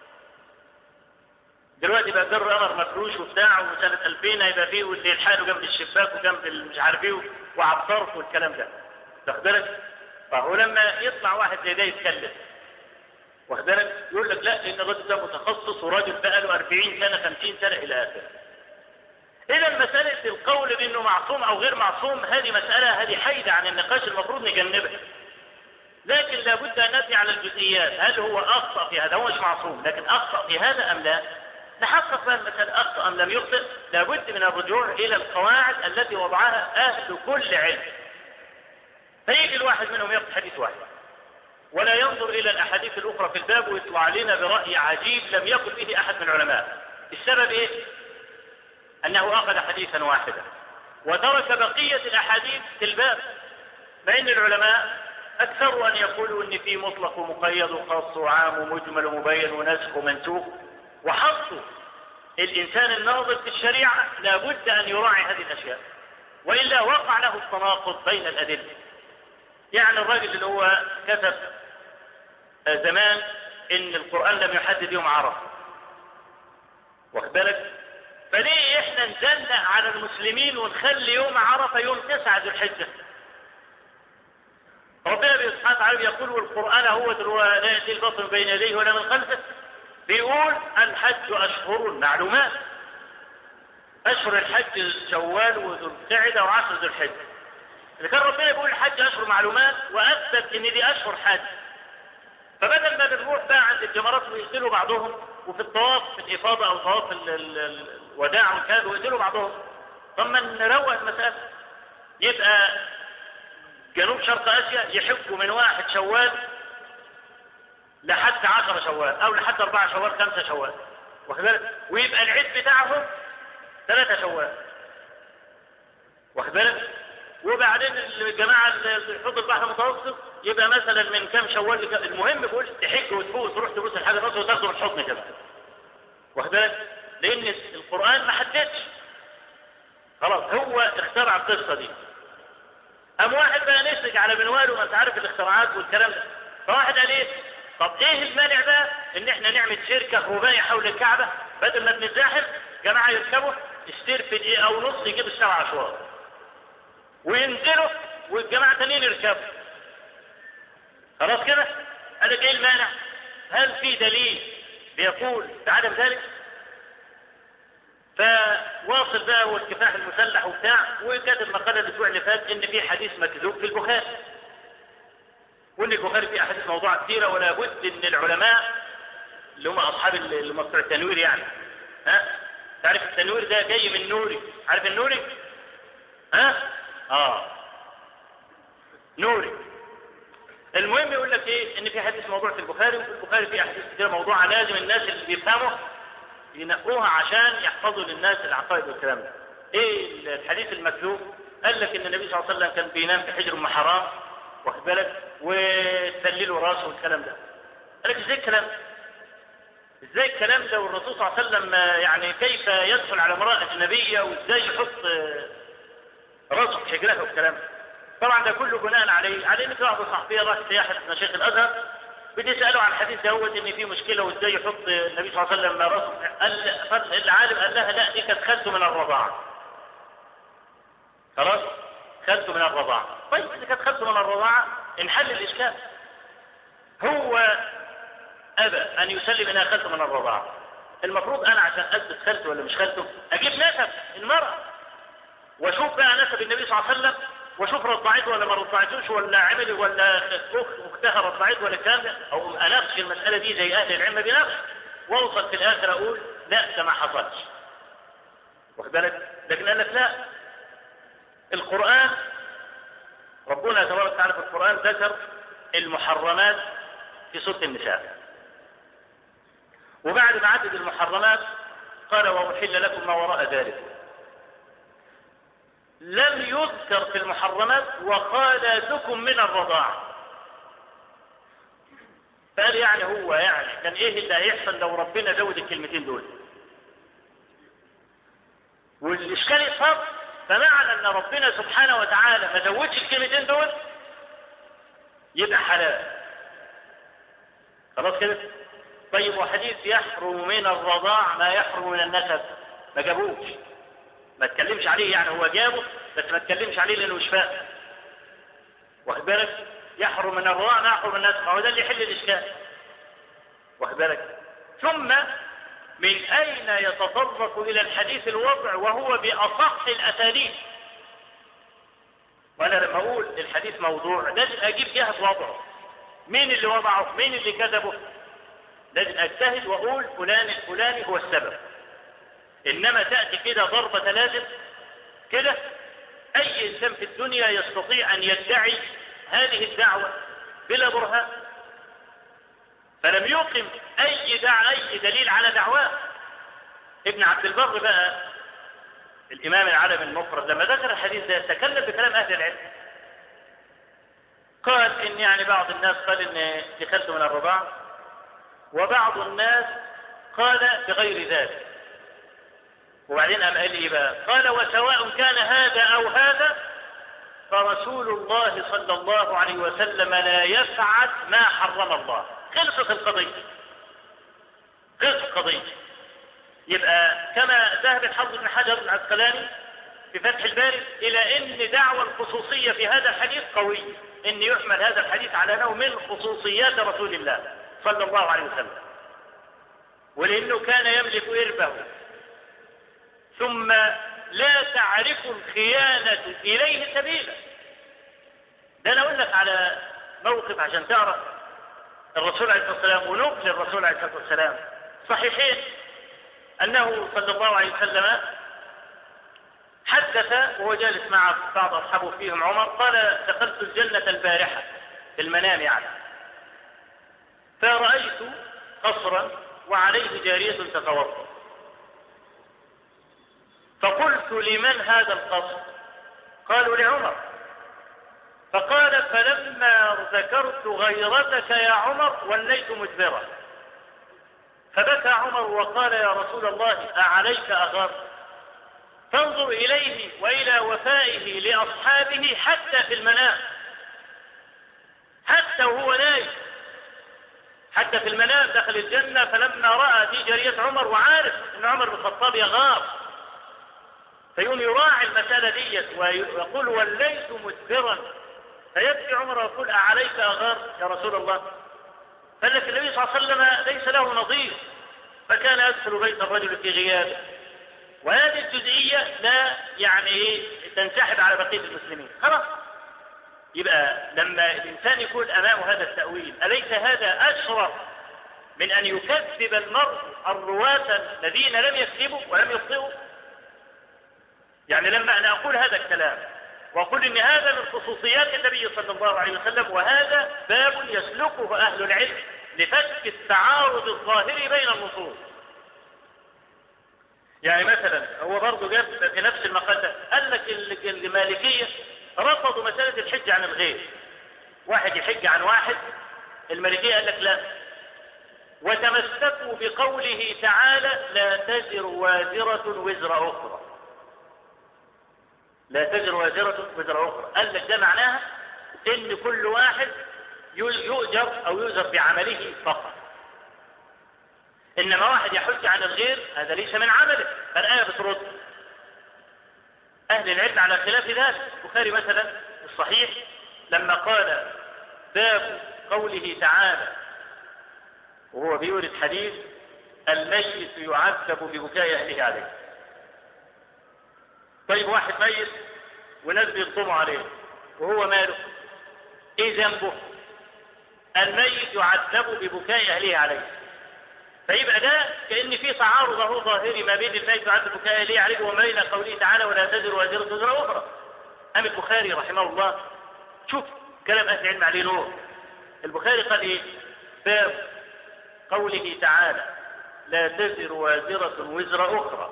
دلوقتي بقى در قمر مفروش وبتاع وسنه 2000 هيبقى فيه واللي يلحقوا جنب الشباك وجنب مش عارف ايه وعلى الطرف والكلام ده واخد بالك فهو لما يطلع واحد زي ده يتكلم واخد بالك يقول لك لا لان الراجل ده متخصص وراجل بقى له 40 سنه 50 سنه الى اخره إذا مسألة القول بأنه معصوم أو غير معصوم هذه مسألة هذه حيدة عن النقاش المفروض نجنبها. لكن لابد أن نأتي على الجزئيات، هل هو أخطأ في هذا؟ هو مش معصوم، لكن أخطأ في هذا أم لا؟ نحقق بقى المسألة أخطأ أم لم يخطئ، لابد من الرجوع إلى القواعد التي وضعها أهل كل علم. فيجي الواحد منهم ياخذ حديث واحد. ولا ينظر إلى الأحاديث الأخرى في الباب ويطلع علينا برأي عجيب لم يقل به أحد من العلماء. السبب إيه؟ أنه أخذ حديثا واحدا وترك بقية الأحاديث في الباب فإن العلماء أكثروا أن يقولوا أن في مطلق ومقيد وخاص وعام ومجمل ومبين ونسخ ومنسوخ وحطوا الإنسان الناظر في الشريعة لابد أن يراعي هذه الأشياء وإلا وقع له التناقض بين الأدلة يعني الراجل اللي هو كتب زمان إن القرآن لم يحدد يوم عرفة واخد بالك فليه احنا نزنق على المسلمين ونخلي يوم عرفه يوم تسعة ذو الحجه ربنا سبحانه وتعالى يقول والقران هو لا ياتي البطن بين يديه ولا من خلفه بيقول الحج اشهر معلومات اشهر الحج شوال وذو القعده وعشر ذو الحجه اذا كان ربنا بيقول الحج اشهر معلومات واثبت ان دي اشهر حج فبدل ما بنروح بقى عند الجمرات ويقتلوا بعضهم وفي الطواف في الإفاضة أو طواف الوداع والكلام ويقتلوا بعضهم طب ما نروق المسألة يبقى جنوب شرق اسيا يحجوا من واحد شوال لحد عشرة شوال او لحد اربعة شوال خمسة شوال واخد بالك ويبقى العيد بتاعهم ثلاثة شوال واخد بالك وبعدين الجماعة اللي يحط البحر المتوسط يبقى مثلا من كام شوال لكام المهم بيقول تحج وتفوز تروح تبوس الحاجة الرأس وتاخده من الحضن كده واخد بالك لأن القرآن ما حددش خلاص هو اخترع القصة دي قام واحد بقى نسج على منواله وما انت عارف الاختراعات والكلام ده فواحد قال ايه طب ايه المانع بقى ان احنا نعمل شركة رباعي حول الكعبة بدل ما بنتزاحم جماعة يركبوا اشتري في دقيقة او نص يجيب السبع اشواط وينزلوا والجماعة تانيين يركبوا خلاص كده قال لك ايه المانع هل في دليل بيقول بعدم ذلك فواصل بقى والكفاح المسلح وبتاع وكاتب مقاله الاسبوع اللي فات ان في حديث مكذوب في البخاري وان البخاري فيه احاديث موضوعه كثيره ولا بد ان العلماء اللي هم اصحاب اللي هم بتوع التنوير يعني ها تعرف التنوير ده جاي من نوري عارف النوري ها اه نوري المهم يقول لك ايه ان في حديث موضوع في البخاري وفي البخاري في احاديث كثيره موضوعه لازم الناس اللي بيفهموا ينقوها عشان يحفظوا للناس العقائد والكلام ده. ايه الحديث المكذوب؟ قال لك ان النبي صلى الله عليه وسلم كان بينام في حجر ام حرام واخد بالك وتسللوا راسه والكلام ده. قال لك ازاي الكلام ده؟ ازاي الكلام ده والرسول صلى الله عليه وسلم يعني كيف يدخل على امراه اجنبيه وازاي يحط راسه في حجرها والكلام ده. طبعا ده كله بناء عليه على ان في واحد صحفيه راح سياحه مشايخ الازهر بتسأله عن الحديث دوت ان في مشكله وازاي يحط النبي صلى الله عليه وسلم راسه قال العالم قال لها لا دي كانت خدته من الرضاعه. خلاص؟ خدته من الرضاعه. طيب اذا كانت خدته من الرضاعه انحل الاشكال. هو ابى ان يسلم انها خدته من الرضاعه. المفروض انا عشان اثبت خدته ولا مش خدته اجيب نسب المراه واشوف بقى نسب النبي صلى الله عليه وسلم واشوف رضعته ولا ما رضعتوش ولا عمل ولا اخ اختها رضعته ولا الكلام ده او اناقش المساله دي زي اهل العلم بنفس واوصل في الاخر اقول لا ده ما حصلش واخد بالك لكن قال لك لا القران ربنا تبارك وتعالى في القران ذكر المحرمات في سوره النساء وبعد ما عدد المحرمات قال واحل لكم ما وراء ذلك لم يذكر في المحرمات وخالاتكم من الرضاعة فقال يعني هو يعني كان ايه اللي هيحصل لو ربنا زود الكلمتين دول والاشكال يصاب فمعنى ان ربنا سبحانه وتعالى ما زودش الكلمتين دول يبقى حلال خلاص كده طيب وحديث يحرم من الرضاع ما يحرم من النسب ما جابوش ما اتكلمش عليه يعني هو جابه بس ما اتكلمش عليه لانه مش فاهم واخد بالك يحرم من الرضاع ما يحرم من الناس ما هو ده اللي يحل الاشكال واخد بالك ثم من اين يتطرق الى الحديث الوضع وهو باصح الاساليب وانا لما اقول الحديث موضوع لازم اجيب جهه وضعه مين اللي وضعه مين اللي كتبه لازم اجتهد واقول فلان الفلاني هو السبب انما تاتي كده ضربه لازم كده اي انسان في الدنيا يستطيع ان يدعي هذه الدعوه بلا برهان فلم يقم اي دع اي دليل على دعواه ابن عبد البر بقى الامام العالم المفرد لما ذكر الحديث ده تكلم بكلام اهل العلم قال ان يعني بعض الناس قال ان دخلت من الرضاعه وبعض الناس قال بغير ذلك وبعدين قام قال ايه بقى؟ قال وسواء كان هذا او هذا فرسول الله صلى الله عليه وسلم لا يفعل ما حرم الله. خلصت القضيه. خلصت القضيه. يبقى كما ذهب الحافظ بن حجر العسقلاني في فتح الباري الى ان دعوى الخصوصيه في هذا الحديث قويه، ان يحمل هذا الحديث على انه من خصوصيات رسول الله صلى الله عليه وسلم. ولانه كان يملك اربه ثم لا تعرف الخيانة إليه سبيلا ده أنا أقول لك على موقف عشان تعرف الرسول عليه الصلاة والسلام ونقل الرسول عليه الصلاة والسلام صحيحين أنه صلى الله عليه وسلم حث حدث وهو جالس مع بعض أصحابه فيهم عمر قال دخلت الجنة البارحة في المنام يعني فرأيت قصرا وعليه جارية تتوضا فقلت لمن هذا القصر قالوا لعمر فقال فلما ذكرت غيرتك يا عمر وليت مدبرا فبكى عمر وقال يا رسول الله أعليك أغار فانظر إليه وإلى وفائه لأصحابه حتى في المنام حتى وهو نايم حتى في المنام دخل الجنة فلما رأى في جارية عمر وعارف أن عمر بن الخطاب يغار فيقوم يراعي المسألة ديت ويقول وليت مدبرا فيبكي عمر ويقول أعليك أغار يا رسول الله قال لك النبي صلى الله عليه وسلم ليس له نظير فكان يدخل بيت الرجل في غيابه وهذه الجزئية لا يعني تنسحب على بقية المسلمين خلاص يبقى لما الإنسان يكون أمامه هذا التأويل أليس هذا أشرف من أن يكذب المرء الرواة الذين لم يكذبوا ولم يخطئوا يعني لما أنا أقول هذا الكلام وأقول إن هذا من خصوصيات النبي صلى الله عليه وسلم وهذا باب يسلكه أهل العلم لفك التعارض الظاهري بين النصوص يعني مثلا هو برضه جاب في نفس المقال ده قال لك المالكية رفضوا مسألة الحج عن الغير واحد يحج عن واحد المالكية قال لك لا وتمسكوا بقوله تعالى لا تزر وازرة وزر أخرى لا تزر وازرة وزر أخرى قال لك ده معناها إن كل واحد يؤجر أو يؤجر بعمله فقط إنما واحد يحج عن الغير هذا ليس من عمله فالآية بترد أهل العلم على خلاف ذلك البخاري مثلا الصحيح لما قال باب قوله تعالى وهو بيورد حديث الميت يعذب ببكاء أهله عليه طيب واحد ميت وناس بيصطموا عليه وهو ماله ايه ذنبه الميت يعذب ببكاء اهله عليه فيبقى ده كان في تعارض اهو ظاهري ما بين الميت يعذب ببكاء اهله عليه وما بين قوله تعالى ولا تزر وازره وزر اخرى ام البخاري رحمه الله شوف كلام اهل العلم عليه نور البخاري قال ايه باب قوله تعالى لا تزر وازرة وزر أخرى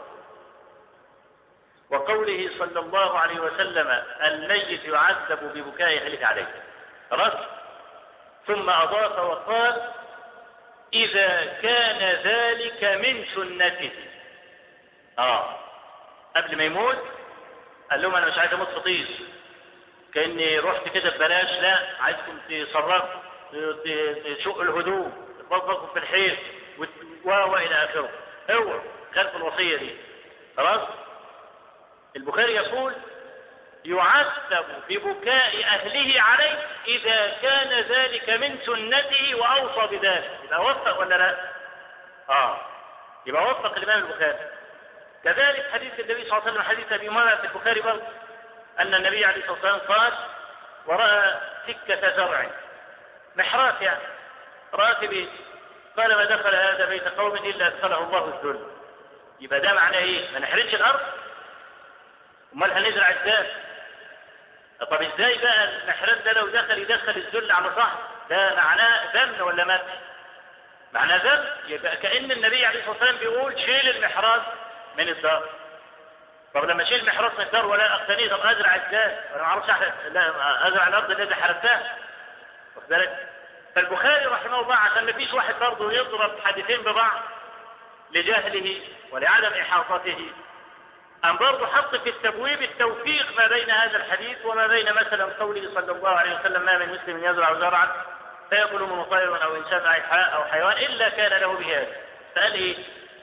وقوله صلى الله عليه وسلم الميت يعذب ببكاء أهله عليه خلاص ثم أضاف وقال إذا كان ذلك من سنته آه قبل ما يموت قال لهم أنا مش عايز أموت فطيس كأني رحت كده ببلاش لا عايزكم تصرفوا تشقوا الهدوم تطبقوا في الحيط و إلى آخره هو خلف الوصية دي خلاص البخاري يقول يعذب ببكاء أهله عليه إذا كان ذلك من سنته وأوصى بذلك يبقى وفق ولا لا؟ آه يبقى وفق الإمام البخاري كذلك حديث النبي صلى الله عليه وسلم حديث أبي أمامة في البخاري برضه أن النبي عليه الصلاة والسلام قال ورأى سكة زرع محراث يعني رأى في بيت قال ما دخل هذا بيت قوم إلا أدخله الله الذل يبقى ده معناه إيه؟ ما نحرقش الأرض امال هنزرع ازاي طب ازاي بقى المحراب ده لو دخل يدخل الذل على صاحبه ده معناه ذم ولا مات معناه ذم يبقى كان النبي عليه الصلاه والسلام بيقول شيل المحراب من الدار طب لما اشيل المحراب من الدار ولا اقتنيه طب ازرع ازاي انا ما اعرفش لا ازرع الارض التي حرفتها واخد بالك فالبخاري رحمه الله عشان ما فيش واحد برضه يضرب حديثين ببعض لجهله ولعدم احاطته أم برضه حط في التبويب التوفيق ما بين هذا الحديث وما بين مثلا قوله صلى الله عليه وسلم ما من مسلم يزرع زرعا فيأكل منه طير أو إنسان أو حيوان إلا كان له بهذا فقال إيه؟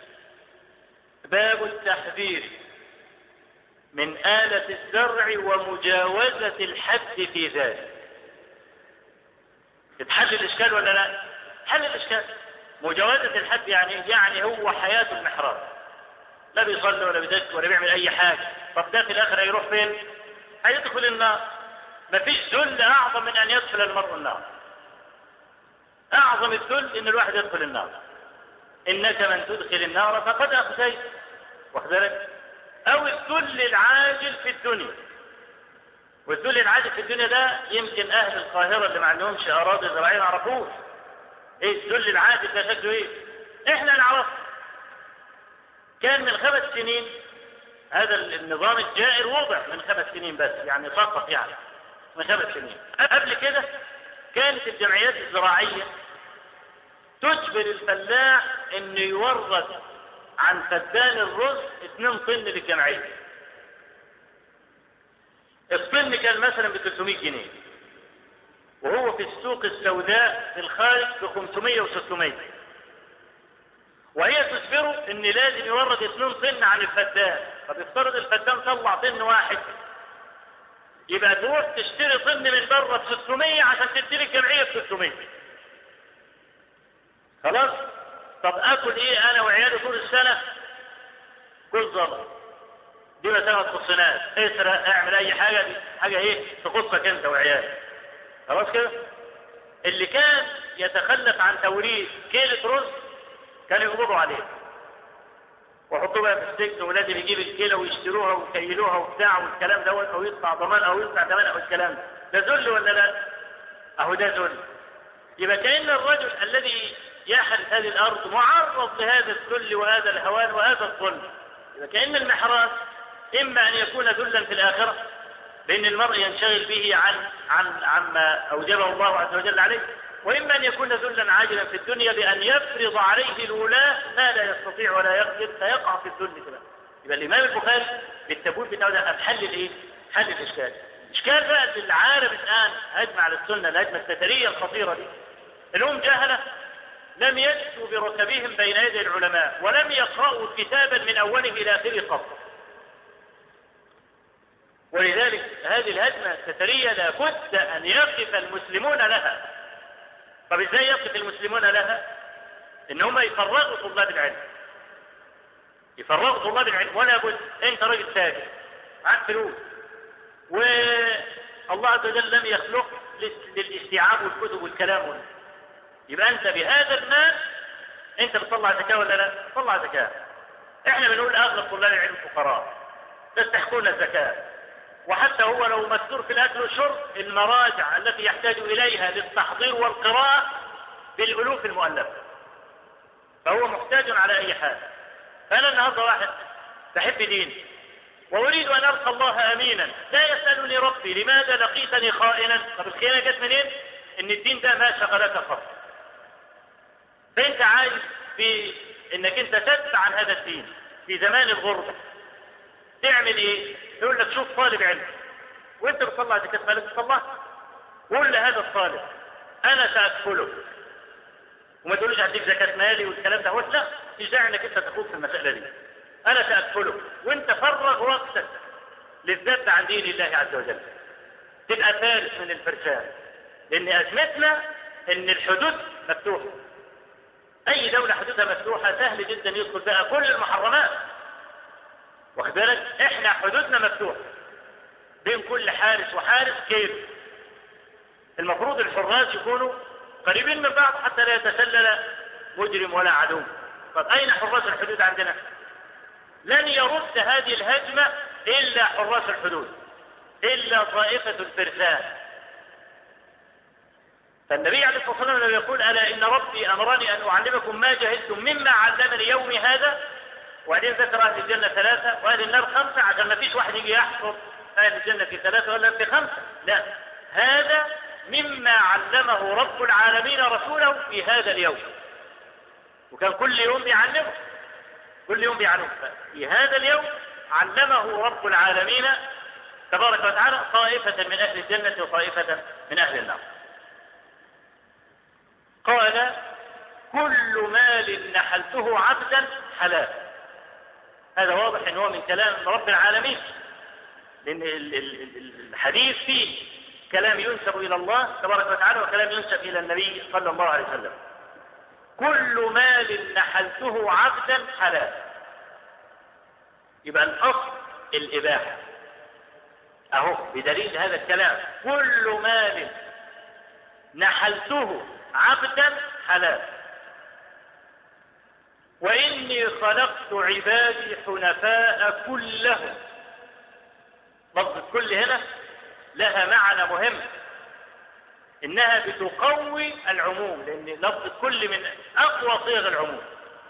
باب التحذير من آلة الزرع ومجاوزة الحد في ذلك اتحل الإشكال ولا لا؟ حل الإشكال مجاوزة الحد يعني يعني هو حياة المحراب لا بيصلي ولا بيدك ولا بيعمل اي حاجه طب ده في الاخر هيروح فين هيدخل النار مفيش ذل اعظم من ان يدخل المرء النار اعظم الذل ان الواحد يدخل النار انك من تدخل النار فقد اخزيت واخد بالك او الذل العاجل في الدنيا والذل العاجل في الدنيا ده يمكن اهل القاهره اللي ما عندهمش اراضي زراعيه ما يعرفوش ايه الذل العاجل ده شكله ايه احنا نعرفه كان من خمس سنين هذا النظام الجائر وضع من خمس سنين بس يعني سقط يعني من خمس سنين قبل كده كانت الجمعيات الزراعيه تجبر الفلاح انه يورد عن فدان الرز 2 طن للجمعيه الطن كان مثلا ب 300 جنيه وهو في السوق السوداء في الخارج ب 500 و 600 وهي تجبره ان لازم يورد 2 طن عن الفدان طب افترض الفدان طلع طن واحد يبقى تروح تشتري طن من بره ب 600 عشان تدي الجمعيه ب 600 خلاص طب اكل ايه انا وعيالي طول السنه كل ضرر دي مسألة ما تخصناش اسرق اعمل اي حاجة دي حاجة ايه تخصك انت وعيالك خلاص كده اللي كان يتخلف عن توريد كيلة رز كانوا يقبضوا عليه ويحطوه بقى في السجن ولازم يجيب الكيلة ويشتروها ويكيلوها وبتاع والكلام دوت او يدفع ضمان او يدفع ثمن او الكلام ده ده ذل ولا لا؟ اهو ده ذل يبقى كأن الرجل الذي يحرث هذه الارض معرض لهذا الذل وهذا الهوان وهذا الظلم يبقى كأن المحراث إما أن يكون ذلا في الآخرة بأن المرء ينشغل به عن عن عما أوجبه الله عز وجل عليه وإما أن يكون ذلا عاجلا في الدنيا بأن يفرض عليه الولاة ما لا يستطيع ولا يقدر فيقع في الذل كده يبقى الإمام البخاري بالتبويب بتاعه ده حل الإيه؟ حل الإشكال إشكال بقى اللي العارف الآن هجمة على السنة الهجمة السترية الخطيرة دي اللي هم جهلة لم يجدوا بركبهم بين يدي العلماء ولم يقرأوا كتابا من أوله إلى آخره قط ولذلك هذه الهجمة السترية لابد أن يقف المسلمون لها طب ازاي يقف المسلمون لها ان هم يفرغوا طلاب العلم يفرغوا طلاب العلم ولا بد انت راجل تاجر معاك فلوس والله عز وجل لم يخلق للاستيعاب والكتب والكلام ولا. يبقى انت بهذا المال انت بتطلع زكاه ولا لا؟ بتطلع زكاه احنا بنقول اغلب طلاب العلم فقراء تستحقون الزكاه وحتى هو لو مستور في الاكل والشرب المراجع التي يحتاج اليها للتحضير والقراءه بالالوف المؤلفه فهو محتاج على اي حال فانا النهارده واحد بحب ديني واريد ان القى الله امينا لا يسالني ربي لماذا لقيتني خائنا طب الخيانه جت منين ان الدين ده ما شغلك قط فانت عايز في انك انت تدفع عن هذا الدين في زمان الغربه تعمل ايه يقول لك شوف طالب علم وانت بتطلع زكاه مالك تطلع قول لهذا الطالب انا ساكفلك وما تقولش هديك زكاه مالي والكلام ده لا مش داعي انك انت تخوض في المساله دي انا ساكفلك وانت فرغ وقتك للذب عن دين الله عز وجل تبقى فارس من الفرسان لان ازمتنا ان الحدود مفتوحه اي دوله حدودها مفتوحه سهل جدا يدخل بها كل المحرمات واخد بالك احنا حدودنا مفتوحه بين كل حارس وحارس كيف المفروض الحراس يكونوا قريبين من بعض حتى لا يتسلل مجرم ولا عدو طب اين حراس الحدود عندنا لن يرد هذه الهجمه الا حراس الحدود الا طائفه الفرسان فالنبي عليه الصلاه والسلام لما يقول الا ان ربي امرني ان اعلمكم ما جهلتم مما علمني يومي هذا وبعدين ذكر اهل الجنه ثلاثه واهل النار خمسه عشان ما فيش واحد يجي يحصر اهل الجنه في ثلاثه ولا في خمسه لا هذا مما علمه رب العالمين رسوله في هذا اليوم وكان كل يوم بيعلمه كل يوم بيعلمه في هذا اليوم علمه رب العالمين تبارك وتعالى طائفة من أهل الجنة وطائفة من أهل النار قال كل مال نحلته عبدا حلال هذا واضح ان هو من كلام رب العالمين لان الحديث فيه كلام ينسب الى الله تبارك وتعالى وكلام ينسب الى النبي صلى الله عليه وسلم كل مال نحلته عبدا حلال يبقى الاصل الاباحه اهو بدليل هذا الكلام كل مال نحلته عبدا حلال وإني خلقت عبادي حنفاء كلهم لفظ الكل هنا لها معنى مهم إنها بتقوي العموم لأن لفظ الكل من أقوى صيغ العموم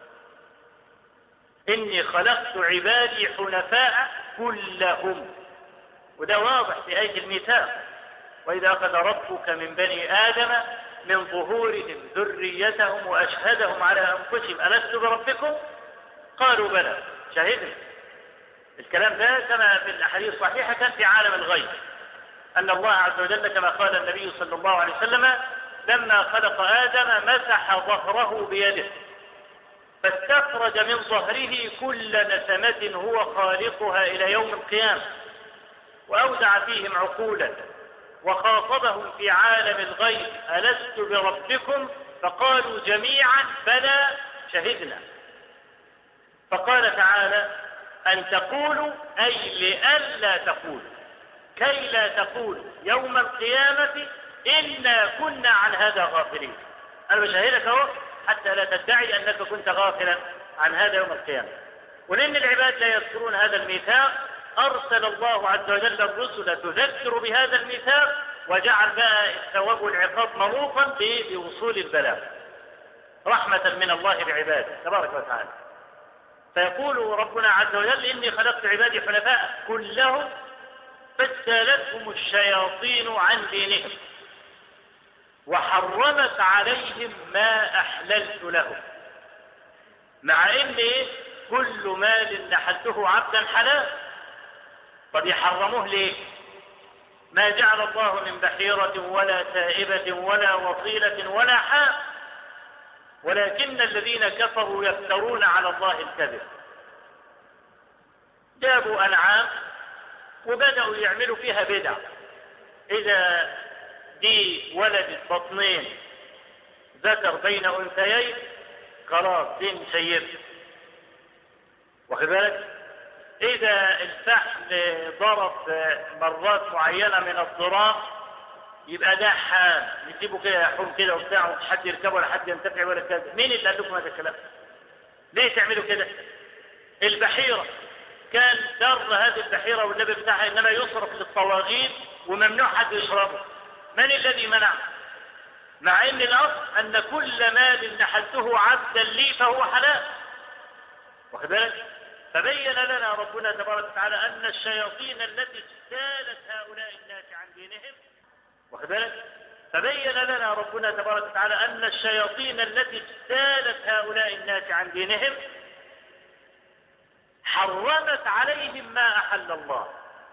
إني خلقت عبادي حنفاء كلهم وده واضح في آية الميثاق وإذا أخذ ربك من بني آدم من ظهورهم ذريتهم وأشهدهم على أنفسهم ألست بربكم قالوا بلى شهدنا الكلام ده كما في الأحاديث الصحيحة كان في عالم الغيب أن الله عز وجل كما قال النبي صلى الله عليه وسلم لما خلق آدم مسح ظهره بيده فاستخرج من ظهره كل نسمة هو خالقها إلى يوم القيامة وأودع فيهم عقولا وخاطبهم في عالم الغيب ألست بربكم فقالوا جميعا بلى شهدنا فقال تعالى أن تقولوا أي لئلا تقولوا كي لا تقولوا يوم القيامة إنا كنا عن هذا غافلين أنا بشهدك أهو حتى لا تدعي أنك كنت غافلا عن هذا يوم القيامة ولأن العباد لا يذكرون هذا الميثاق أرسل الله عز وجل الرسل تذكر بهذا الميثاق وجعل بقى الثواب والعقاب منوطا بوصول البلاغ رحمة من الله بعباده تبارك وتعالى فيقول ربنا عز وجل إني خلقت عبادي حنفاء كلهم فاجتالتهم الشياطين عن دينهم وحرمت عليهم ما أحللت لهم مع إن كل مال نحلته عبدا حلال طب يحرموه ليه ما جعل الله من بحيرة ولا سائبة ولا وصيلة ولا حام ولكن الذين كفروا يفترون على الله الكذب جابوا أنعام وبدأوا يعملوا فيها بدع إذا دي ولدت بطنين ذكر بين أنثيين خلاص دي مسيبة واخد بالك إذا الفحل ضرب مرات معينة من الضراب يبقى ده حام نسيبه كده يحوم كده وبتاع ومش حد يركبه ولا حد ينتفع ولا كذا مين اللي قال لكم هذا الكلام؟ ليه تعملوا كده؟ البحيرة كان در هذه البحيرة والنبي بتاعها إنما يصرف للطواغيت وممنوع حد يشربه من الذي منع؟ مع ان الاصل ان كل مال نحلته عبدا لي فهو حلال واخد بالك فبين لنا ربنا تبارك وتعالى ان الشياطين التي اجتالت هؤلاء الناس عن دينهم واخد بالك فبين لنا ربنا تبارك وتعالى ان الشياطين التي اجتالت هؤلاء الناس عن دينهم حرمت عليهم ما احل الله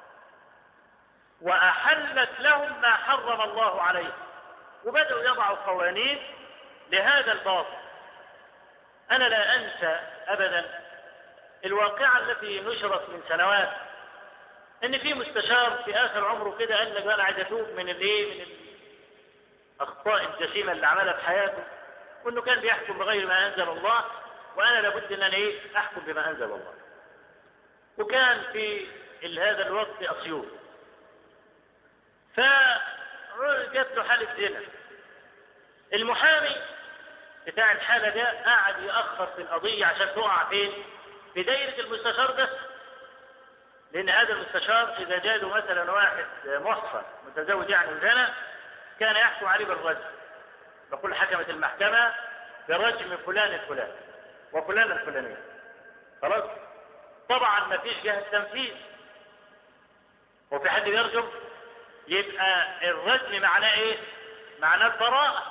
واحلت لهم ما حرم الله عليهم وبدأوا يضعوا قوانين لهذا الباطل أنا لا أنسى أبدا الواقعة التي نشرت من سنوات إن في مستشار في آخر عمره كده قال لك أنا عايز أتوب من الإيه من الأخطاء الجسيمة اللي عملها في حياته وإنه كان بيحكم بغير ما أنزل الله وأنا لابد إن أنا إيه أحكم بما أنزل الله وكان في هذا الوقت في أسيوط ف جات له حالة زنا المحامي بتاع الحالة ده قعد يأخر في القضية عشان تقع فين؟ في دايرة المستشار ده لأن هذا المستشار إذا جاله مثلا واحد محصن متزوج يعني زنا كان يحكم عليه بالرجم يقول حكمت المحكمة برجم فلان الفلان وفلان الفلانية خلاص طبعا ما فيش جهة تنفيذ وفي حد يرجم يبقى الرجم معناه ايه معناه البراءة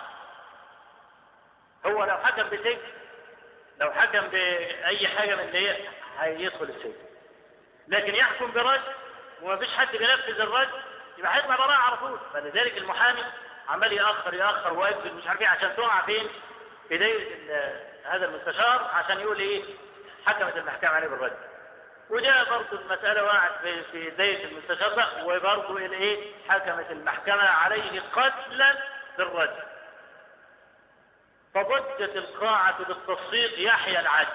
هو لو حكم بسجن لو حكم بأي حاجة من دي هيدخل السجن لكن يحكم برجم وما فيش حد بينفذ الرجم يبقى هيطلع براءة على طول فلذلك المحامي عمال يأخر يأخر ويأجل مش عارف ايه عشان تقع فين في دايرة هذا المستشار عشان يقول ايه حكمت المحكمة عليه بالرجم وجاء برضه المسألة وقعت في في دايرة المستشار ده وبرضه الايه حكمت المحكمة عليه قتلا بالرجم فضجت القاعة بالتصفيق يحيى العدل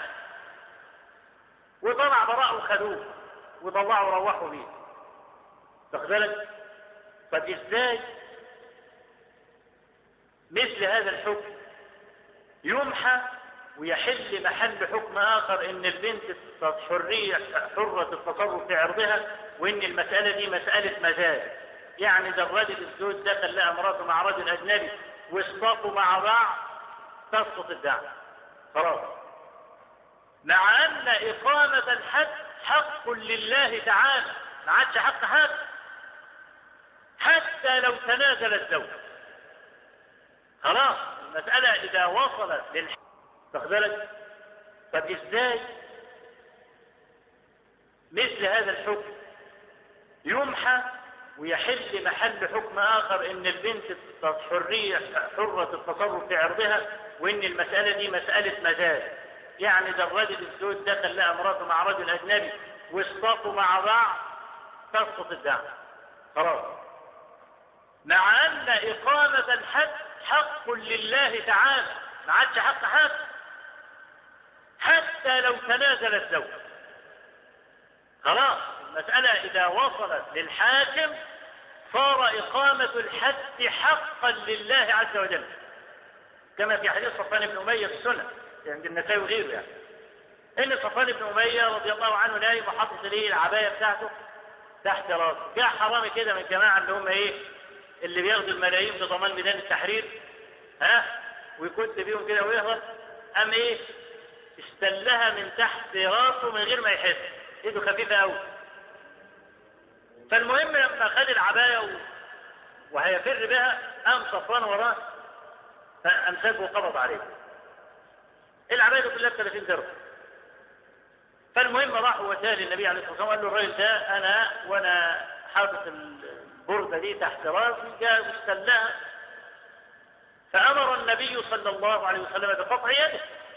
وطلع براء وخدوه وطلعوا روحوا بيه واخد بالك طب ازاي مثل هذا الحكم يمحى ويحل محل حكم آخر إن البنت حرية حرة التصرف في عرضها وإن المسألة دي مسألة مزاج يعني ده الراجل الزوج دخل لقى مراته مع رجل أجنبي واصطاقوا مع بعض تسقط الدعوة خلاص مع أن إقامة الحد حق لله تعالى ما عادش حق حد حتى لو تنازل الزوج خلاص المسألة إذا وصلت للحد واخد بالك طب ازاي مثل هذا الحكم يمحى ويحل محل حكم اخر ان البنت حريه حره التصرف في عرضها وان المساله دي مساله مزاج يعني ده الراجل الزوج دخل لقى مراته مع رجل اجنبي واصطاقوا مع بعض تسقط الدعوه خلاص مع ان اقامه الحد حق لله تعالى ما عادش حق حد حتى لو تنازل الزوج خلاص المسألة إذا وصلت للحاكم صار إقامة الحد حقا لله عز وجل كما في حديث صفوان بن أمية في السنة عند النسائي وغيره يعني إن صفوان بن أمية رضي الله عنه نايم وحاطط ليه العباية بتاعته تحت راسه جاء حرامي كده من الجماعة اللي هم إيه اللي بياخدوا الملايين بضمان ميدان التحرير ها ويكت بيهم كده ويهرب قام إيه استلها من تحت راسه من غير ما يحس ايده خفيفه قوي فالمهم لما خد العبايه و... وهيفر بها قام صفوان وراه فامسكه وقبض عليه العبايه دي كلها ب 30 درهم فالمهم راح وسال النبي عليه الصلاه والسلام قال له الراجل ده انا وانا حاطط البرده دي تحت راسي جاء واستلها فامر النبي صلى الله عليه وسلم بقطع يده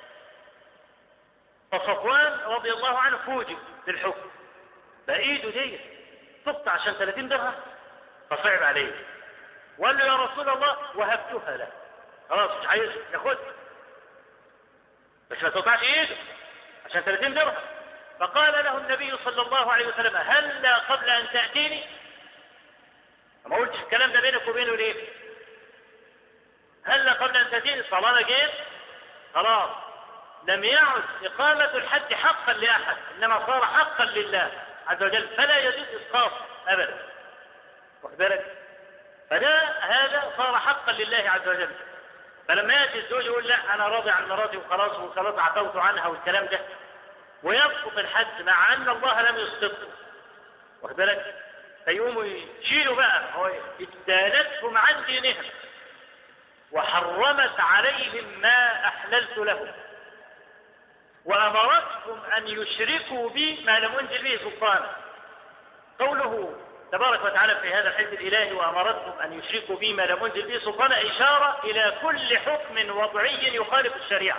فصفوان رضي الله عنه فوجئ بالحكم بايده دي تقطع عشان 30 درهم فصعب عليه وقال له يا رسول الله وهبتها له خلاص مش عايز ياخد بس ما تقطعش ايده عشان 30 درهم فقال له النبي صلى الله عليه وسلم هل قبل ان تاتيني ما قلتش الكلام ده بينك وبينه ليه هل قبل ان تاتيني طالما جيت خلاص لم يعد إقامة الحد حقا لأحد إنما صار حقا لله عز وجل فلا يجوز إسقاط أبدا واخد بالك فده هذا صار حقا لله عز وجل فلما يأتي الزوج يقول لا أنا راضي عن مراتي وخلاص وخلاص عفوت عنها والكلام ده ويسقط الحد مع أن الله لم يسقطه واخد بالك فيقوموا يشيلوا بقى هو ادانتهم عن دينهم وحرمت عليهم ما أحللت لهم وأمرتهم أن يشركوا بي ما لم أنزل به سلطانا قوله تبارك وتعالى في هذا الحزب الإلهي وأمرتهم أن يشركوا بي ما لم أنزل به سلطانا إشارة إلى كل حكم وضعي يخالف الشريعة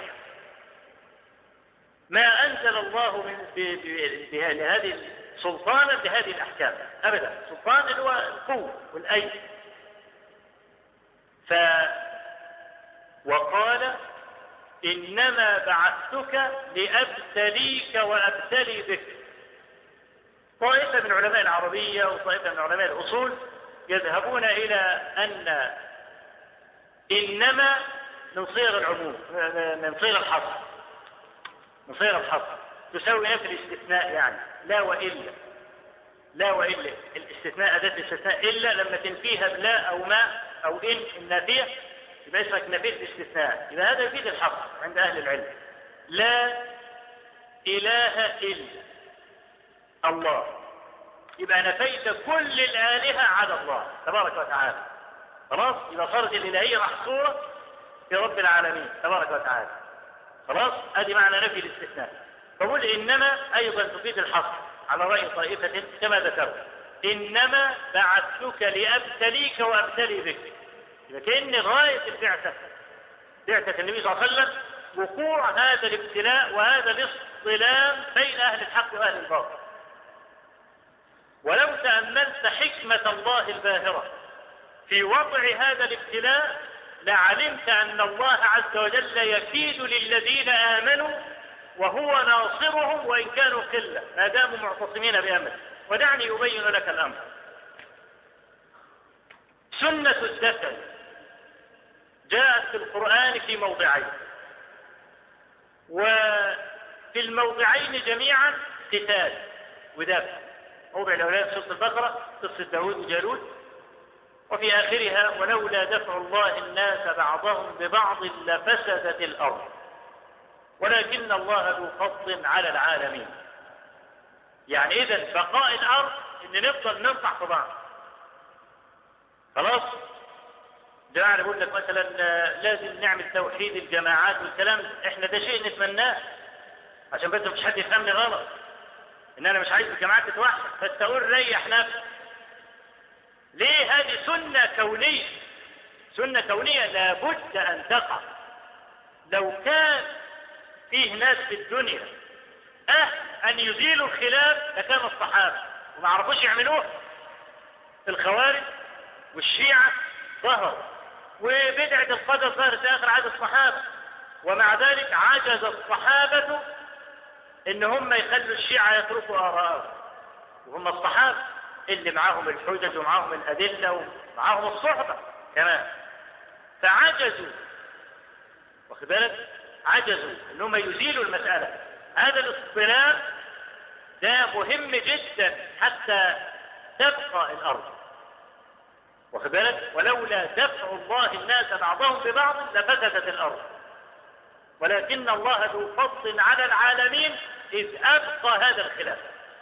ما أنزل الله من بهذه سلطانا بهذه الأحكام أبدا سلطان اللي هو القوة والأيد ف وقال إنما بعثتك لأبتليك وأبتلي بك طائفة من علماء العربية وطائفة من علماء الأصول يذهبون إلى أن إنما من صيغ العموم من صيغ الحصر من صيغ الحصر تساوي نفي الاستثناء يعني لا وإلا لا وإلا الاستثناء أداة الاستثناء إلا لما تنفيها بلا أو ما أو إن النافية يبقى اسمك نفيت الاستثناء يبقى هذا يفيد الحصر عند أهل العلم لا إله إلا الله يبقى نفيت كل الآلهة على الله تبارك وتعالى خلاص يبقى صارت الإلهية محصورة في رب العالمين تبارك وتعالى خلاص ادي معنى نفي الاستثناء فقول انما ايضا تفيد الحصر على راي طائفه كما ذكرت انما بعثتك لابتليك وابتلي بك يبقى كان غايه البعثه بعثه النبي صلى الله عليه وسلم وقوع هذا الابتلاء وهذا الاصطلام بين اهل الحق واهل الباطل ولو تاملت حكمه الله الباهره في وضع هذا الابتلاء لعلمت ان الله عز وجل يكيد للذين امنوا وهو ناصرهم وان كانوا قله ما داموا معتصمين بامره ودعني ابين لك الامر سنه الدفن جاءت في القران في موضعين وفي الموضعين جميعا قتال ودفع موضع الأولاد سورة البقرة قصة داود وجالوت وفي آخرها ولولا دفع الله الناس بعضهم ببعض لفسدت الأرض ولكن الله ذو فضل على العالمين يعني إذا بقاء الأرض إن نفضل ننفع في بعض خلاص جماعة بقول لك مثلا لازم نعمل توحيد الجماعات والكلام احنا ده شيء نتمناه عشان بس مش حد يفهمني غلط ان انا مش عايز الجماعات تتوحد بس اقول ريح نفسك ليه هذه سنة كونية سنة كونية لابد ان تقع لو كان فيه ناس في الدنيا اه ان يزيلوا الخلاف لكان الصحابة وما عرفوش يعملوه الخوارج والشيعة ظهروا وبدعة القدر ظهرت في آخر عهد الصحابة ومع ذلك عجز الصحابة إن هم يخلوا الشيعة يتركوا آراءهم وهم الصحابة اللي معاهم الحجج ومعاهم الأدلة ومعاهم الصحبة كمان فعجزوا واخد بالك عجزوا ان هم يزيلوا المسألة هذا الاصطلاح ده مهم جدا حتى تبقى الأرض واخد بالك ولولا دفع الله الناس بعضهم ببعض لفسدت الارض ولكن الله ذو فضل على العالمين اذ ابقى هذا الخلاف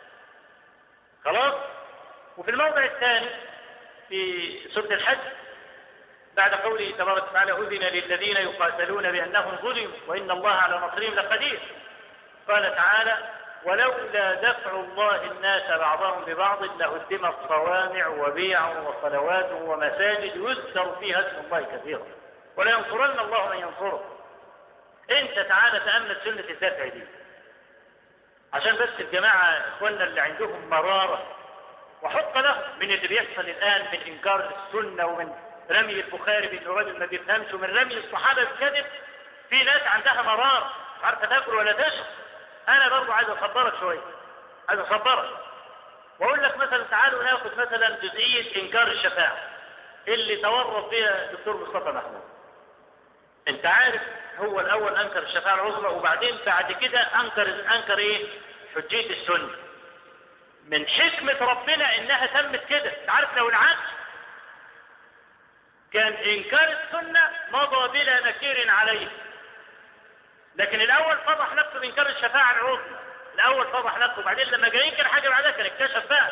خلاص وفي الموضع الثاني في سوره الحج بعد قوله تبارك وتعالى اذن للذين يقاتلون بانهم ظلموا وان الله على نصرهم لقدير قال تعالى ولولا دفع الله الناس بعضهم ببعض لهدمت صوامع وبيع وصلوات ومساجد يذكر فيها اسم الله كثيرا ولينصرن الله من ينصره انت تعالى تامل سنه الدفع دي عشان بس الجماعه اخواننا اللي عندهم مراره وحق لهم من اللي بيحصل الان من انكار السنه ومن رمي البخاري بانه راجل ما بيفهمش ومن رمي الصحابه بالكذب في ناس عندها مراره مش عارفه تاكل ولا تشرب انا برضه عايز اصبرك شويه عايز اصبرك واقول لك مثلا تعالوا ناخد مثلا جزئيه انكار الشفاعه اللي تورط فيها الدكتور مصطفى محمود انت عارف هو الاول انكر الشفاعه العظمى وبعدين بعد كده انكر انكر ايه حجيه السنه من حكمه ربنا انها تمت كده انت عارف لو العكس كان انكار السنه مضى بلا نكير عليه لكن الاول فضح نفسه بانكار الشفاعه العظمى الاول فضح نفسه وبعدين لما جاي ينكر حاجه بعدها كان اكتشف بقى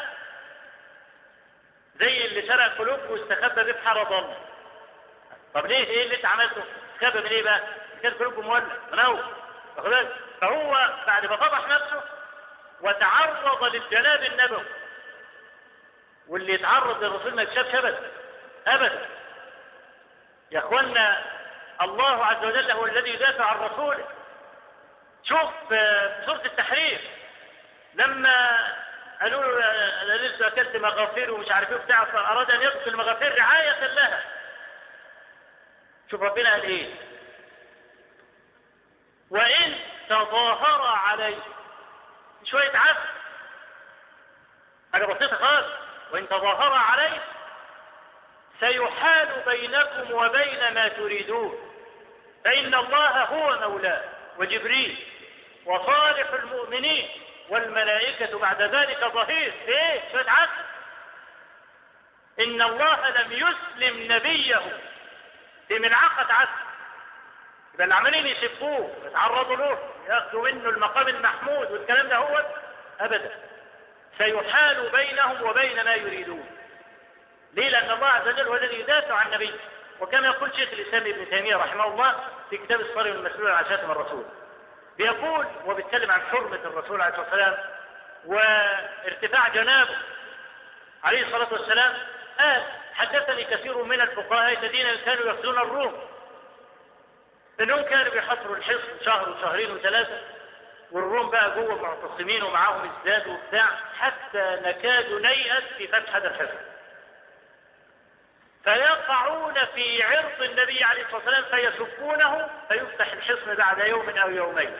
زي اللي سرق قلوب واستخبى بيه في حاره ضلمه طب ليه ايه اللي انت عملته؟ استخبى من ايه بقى؟ كان قلوبه مولع منور واخد بالك؟ فهو بعد ما فضح نفسه وتعرض للجناب النبوي واللي يتعرض للرسول ما يكشفش ابدا ابدا يا اخوانا الله عز وجل هو الذي يدافع عن رسوله شوف في سورة التحريم لما قالوا له انا لسه اكلت مغافير ومش عارف ايه بتاع فاراد ان يقتل المغافير رعاية لها شوف ربنا قال ايه وان تظاهر عليه شوية عفو حاجة بسيطة خالص وان تظاهر عليه سيحال بينكم وبين ما تريدون فإن الله هو مولاه وجبريل وصالح المؤمنين والملائكة بعد ذلك ظهير ايه شوية عقل إن الله لم يسلم نبيه في ملعقة عسل يبقى اللي عمالين يسبوه يتعرضوا له ياخذوا منه المقام المحمود والكلام ده هو أبدا سيحال بينهم وبين ما يريدون ليه؟ لأن الله عز وجل هو الذي يدافع عن نبيه وكما يقول شيخ الإسلام ابن تيمية رحمه الله في كتاب الصارم المسؤول عن شاتم الرسول بيقول وبيتكلم عن حرمة الرسول عليه الصلاة والسلام وارتفاع جنابه عليه الصلاة والسلام قال حدثني كثير من الفقهاء الذين كانوا يقتلون الروم انهم كانوا بيحصروا الحصن شهر وشهرين وثلاثة والروم بقى جوه معتصمين ومعاهم ازداد وبتاع حتى نكاد نيأس في فتح هذا الحصن فيقعون في عرض النبي عليه الصلاة والسلام فيسبونه فيفتح الحصن بعد يوم أو يومين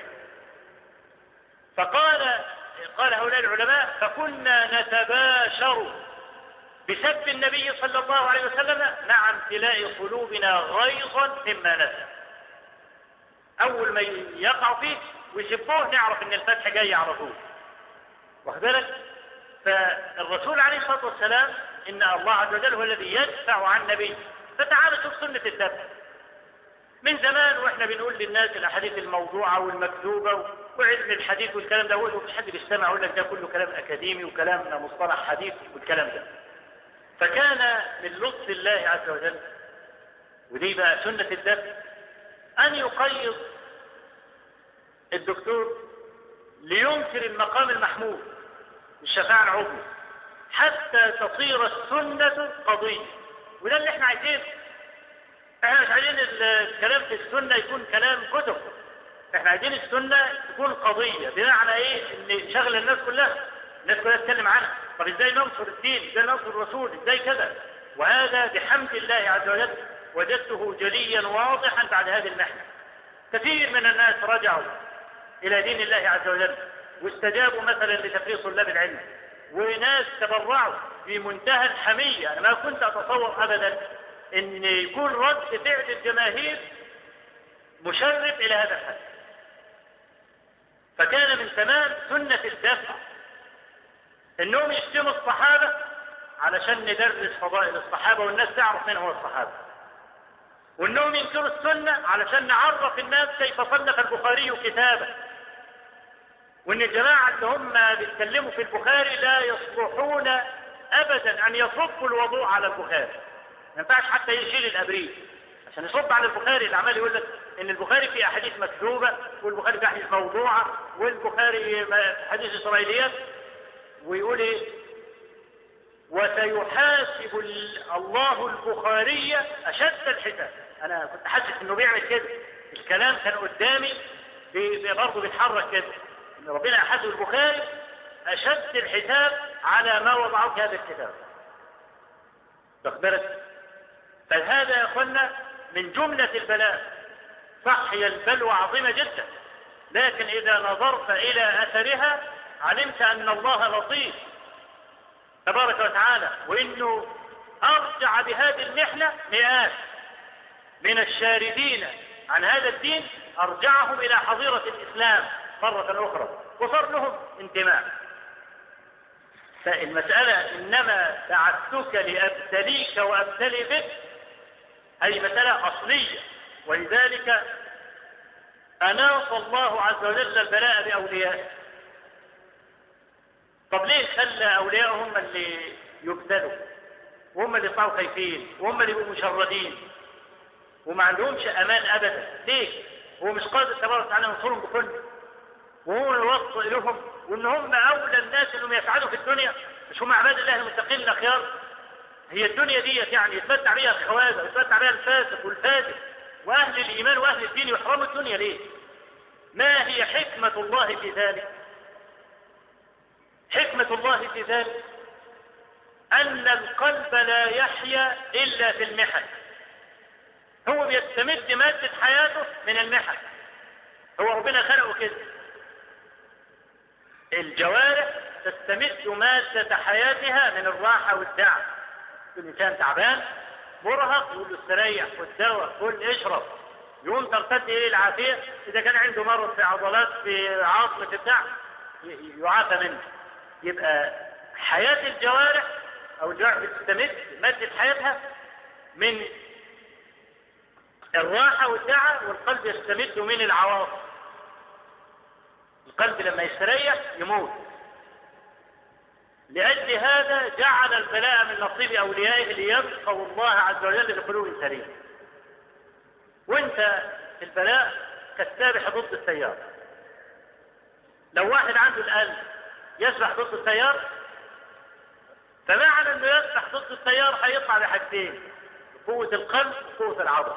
فقال قال هؤلاء العلماء فكنا نتباشر بسب النبي صلى الله عليه وسلم مع امتلاء قلوبنا غيظا مما نسى اول ما يقعوا فيه ويسبوه نعرف ان الفتح جاي على طول واخد بالك فالرسول عليه الصلاه والسلام ان الله عز وجل هو الذي يدفع عن نبيه فتعالوا شوف سنه الدفع من زمان واحنا بنقول للناس الاحاديث الموضوعه والمكذوبه وعلم الحديث والكلام ده ومفيش حد بيستمع يقول لك ده كله كلام اكاديمي وكلام مصطلح حديث والكلام ده فكان من لطف الله عز وجل ودي بقى سنه الدفع ان يقيض الدكتور لينكر المقام المحمود الشفاعة العظمى حتى تصير السنة قضية وده اللي احنا عايزينه احنا مش عايزين الكلام في السنة يكون كلام كتب احنا عايزين السنة تكون قضية بمعنى ايه ان شغل الناس كلها الناس كلها تتكلم عنها طب ازاي ننصر الدين ازاي ننصر الرسول ازاي كذا وهذا بحمد الله عز وجل وجدته جليا واضحا بعد هذه المحنة كثير من الناس رجعوا الى دين الله عز وجل واستجابوا مثلا لتفريق طلاب العلم وناس تبرعوا بمنتهى الحمية أنا ما كنت أتصور أبدا أن يكون رد فعل الجماهير مشرف إلى هذا الحد فكان من تمام سنة الدفع أنهم يشتموا الصحابة علشان ندرس فضائل الصحابة والناس تعرف من هو الصحابة وأنهم ينكروا السنة علشان نعرف الناس كيف صنف البخاري كتابه وان الجماعة اللي هم بيتكلموا في البخاري لا يصلحون ابدا ان يصبوا الوضوء على البخاري ما ينفعش حتى يشيل الابريد عشان يصب على البخاري اللي عمال يقول لك ان البخاري فيه احاديث مكذوبه والبخاري فيه احاديث موضوعه والبخاري حديث اسرائيليات ويقول ايه وسيحاسب الله البخاري اشد الحساب انا كنت حاسس انه بيعمل كده الكلام كان قدامي برضه بيتحرك كده ان ربنا يحاسب البخاري اشد الحساب على ما وضعه في هذا الكتاب واخد بالك فهذا يا اخوانا من جملة البلاء صح هي البلوى عظيمة جدا لكن إذا نظرت إلى أثرها علمت أن الله لطيف تبارك وتعالى وإنه أرجع بهذه المحنة مئات من الشاردين عن هذا الدين أرجعهم إلى حظيرة الإسلام مرة أخرى وصار لهم انتماء فالمسألة إنما بعثتك لأبتليك وأبتلي بك هذه مسألة أصلية ولذلك أناط الله عز وجل البلاء بأوليائه طب ليه خلى أولياءه هم اللي يبتلوا وهم اللي يطلعوا خايفين وهم اللي يبقوا مشردين وما عندهمش أمان أبدا ليه؟ هو مش قادر تبارك وتعالى ينصرهم بكل وهو يوصل لهم وان هم اولى الناس انهم يسعدوا في الدنيا مش هم عباد الله المتقين الاخيار هي الدنيا ديت يعني يتمتع بها الخواذة يتمتع بها الفاسق والفاسق واهل الايمان واهل الدين يحرموا الدنيا ليه؟ ما هي حكمة الله في ذلك؟ حكمة الله في ذلك أن القلب لا يحيا إلا في المحن هو بيستمد مادة حياته من المحن هو ربنا خلقه كده الجوارح تستمد مادة حياتها من الراحة والدعم الإنسان تعبان مرهق يقول له استريح خد دواء كل اشرب يقوم ترتد إليه العافية إذا كان عنده مرض في عضلات في عظم في بتاع يعافى منه يبقى حياة الجوارح أو الجوارح بتستمد مادة حياتها من الراحة والدعم والقلب يستمد من العواطف القلب لما يستريح يموت لأجل هذا جعل البلاء من نصيب أوليائه ليبقوا الله عز وجل بقلوب سليمة وانت في البلاء كالسابح ضد التيار لو واحد عنده القلب يسبح ضد التيار فمعنى انه يسبح ضد التيار هيطلع بحاجتين قوة القلب وقوة العضل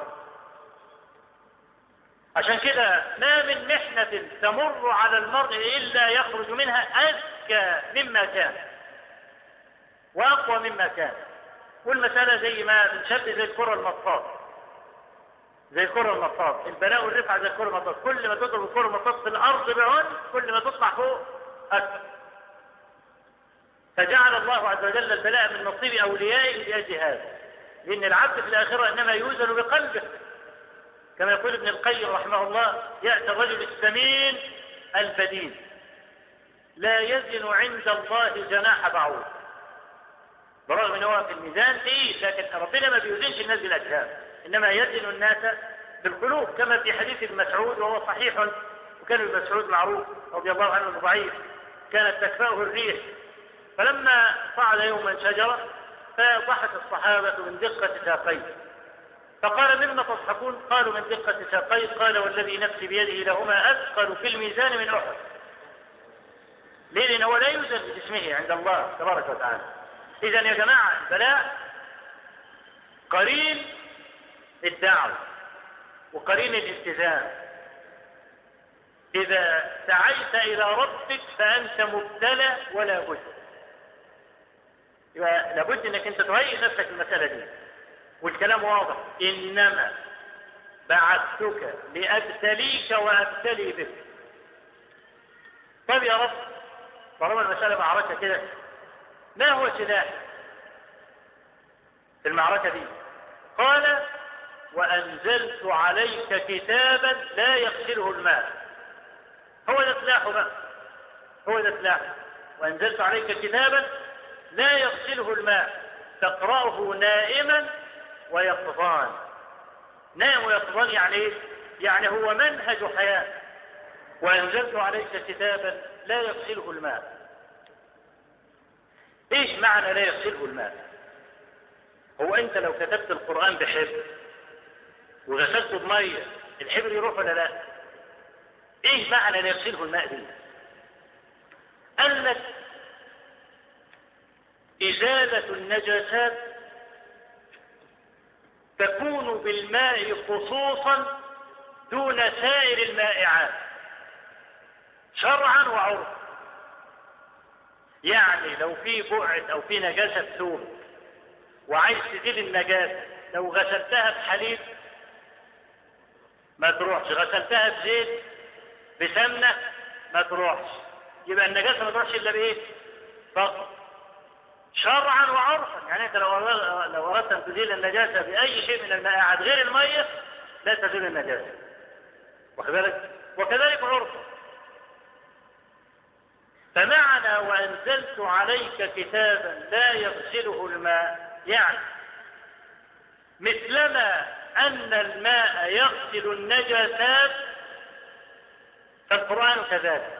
عشان كده ما من محنة تمر على المرء إلا يخرج منها أزكى مما كان وأقوى مما كان والمسألة زي ما بنشبه زي الكرة المطاط زي الكرة المطاط البلاء والرفعة زي الكرة المطاط كل ما تضرب الكرة المطاط في الأرض بعون كل ما تطلع فوق أكثر فجعل الله عز وجل البلاء من نصيب أوليائه لأجل هذا لأن العبد في الآخرة إنما يوزن بقلبه كما يقول ابن القيم رحمه الله يأتي الرجل السمين البدين لا يزن عند الله جناح بعوض برغم ان هو في الميزان تقيل لكن ربنا ما بيوزنش الناس بالاجسام انما يزن الناس بالقلوب كما في حديث ابن مسعود وهو صحيح وكان ابن مسعود معروف رضي الله عنه ضعيف كانت تكفاه الريح فلما صعد يوما شجره فضحك الصحابه من دقه ساقيه فقال مما تضحكون قالوا من دقه ساقيه قال والذي نفسي بيده لهما اثقل في الميزان من احد ليه؟ لأن هو لا يوزن بجسمه عند الله تبارك وتعالى. إذا يا جماعة البلاء قرين الدعوة وقرين الالتزام. إذا سعيت إلى ربك فأنت مبتلى ولا بد. يبقى لابد انك انت تهيئ نفسك المسألة دي. والكلام واضح إنما بعثتك لأبتليك وأبتلي بك. طب يا رب طالما المسألة معركة كده ما هو سلاح في المعركة دي قال وأنزلت عليك كتابا لا يغسله الماء هو ده سلاحه بقى هو ده سلاحه وأنزلت عليك كتابا لا يغسله الماء تقرأه نائما ويقظان نائم ويقظان يعني ايه؟ يعني هو منهج حياة وأنزلت عليك كتابا لا يغسله الماء ايش معنى لا يغسله الماء هو انت لو كتبت القرآن بحبر وغسلته بمية الحبر يروح ولا لا ايش معنى لا يغسله الماء دي قال لك إزالة النجاسات تكون بالماء خصوصا دون سائر المائعات شرعا وعرفا يعني لو في بعد او في نجاسه في ثوب وعايز تزيل النجاسه لو غسلتها بحليب ما تروحش غسلتها بزيت بسمنه ما تروحش يبقى النجاسه ما تروحش الا بايه؟ فقط شرعا وعرفا يعني انت لو لو اردت ان تزيل النجاسه باي شيء من المائعات غير الميه لا تزيل النجاسه واخد بالك؟ وكذلك عرفا فمعنى وأنزلت عليك كتابا لا يغسله الماء يعني مثلما أن الماء يغسل النجاسات فالقرآن كذلك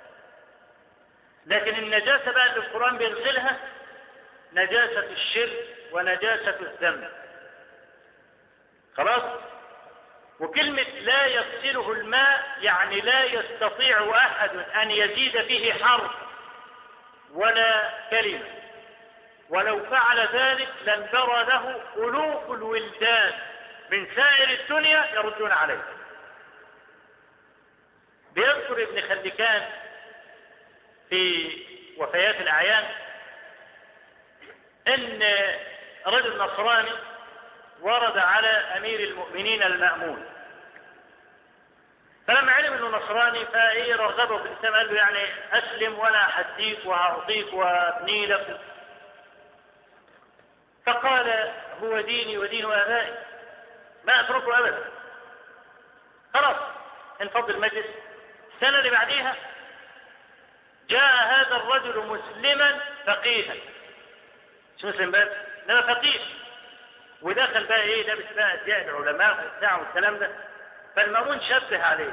لكن النجاسة بقى اللي القرآن بيغسلها نجاسة الشرك ونجاسة الذنب خلاص وكلمة لا يغسله الماء يعني لا يستطيع أحد أن يزيد فيه حرف ولا كلمة ولو فعل ذلك لانبرى له ألوف الولدان من سائر الدنيا يردون عليه بيذكر ابن خلكان في وفيات الأعيان أن رجل نصراني ورد على أمير المؤمنين المأمون فلما علم انه نصراني فايه رغبه في الاسلام قال له يعني اسلم وانا احديك وهعطيك وابني لك فقال هو ديني ودين ابائي ما اتركه ابدا خلاص انفض المجلس السنه اللي بعديها جاء هذا الرجل مسلما فقيها مش مسلم بس انما فقيه ودخل بقى ايه لابس بقى ازياء العلماء وبتاع والكلام ده فالمامون شبه عليه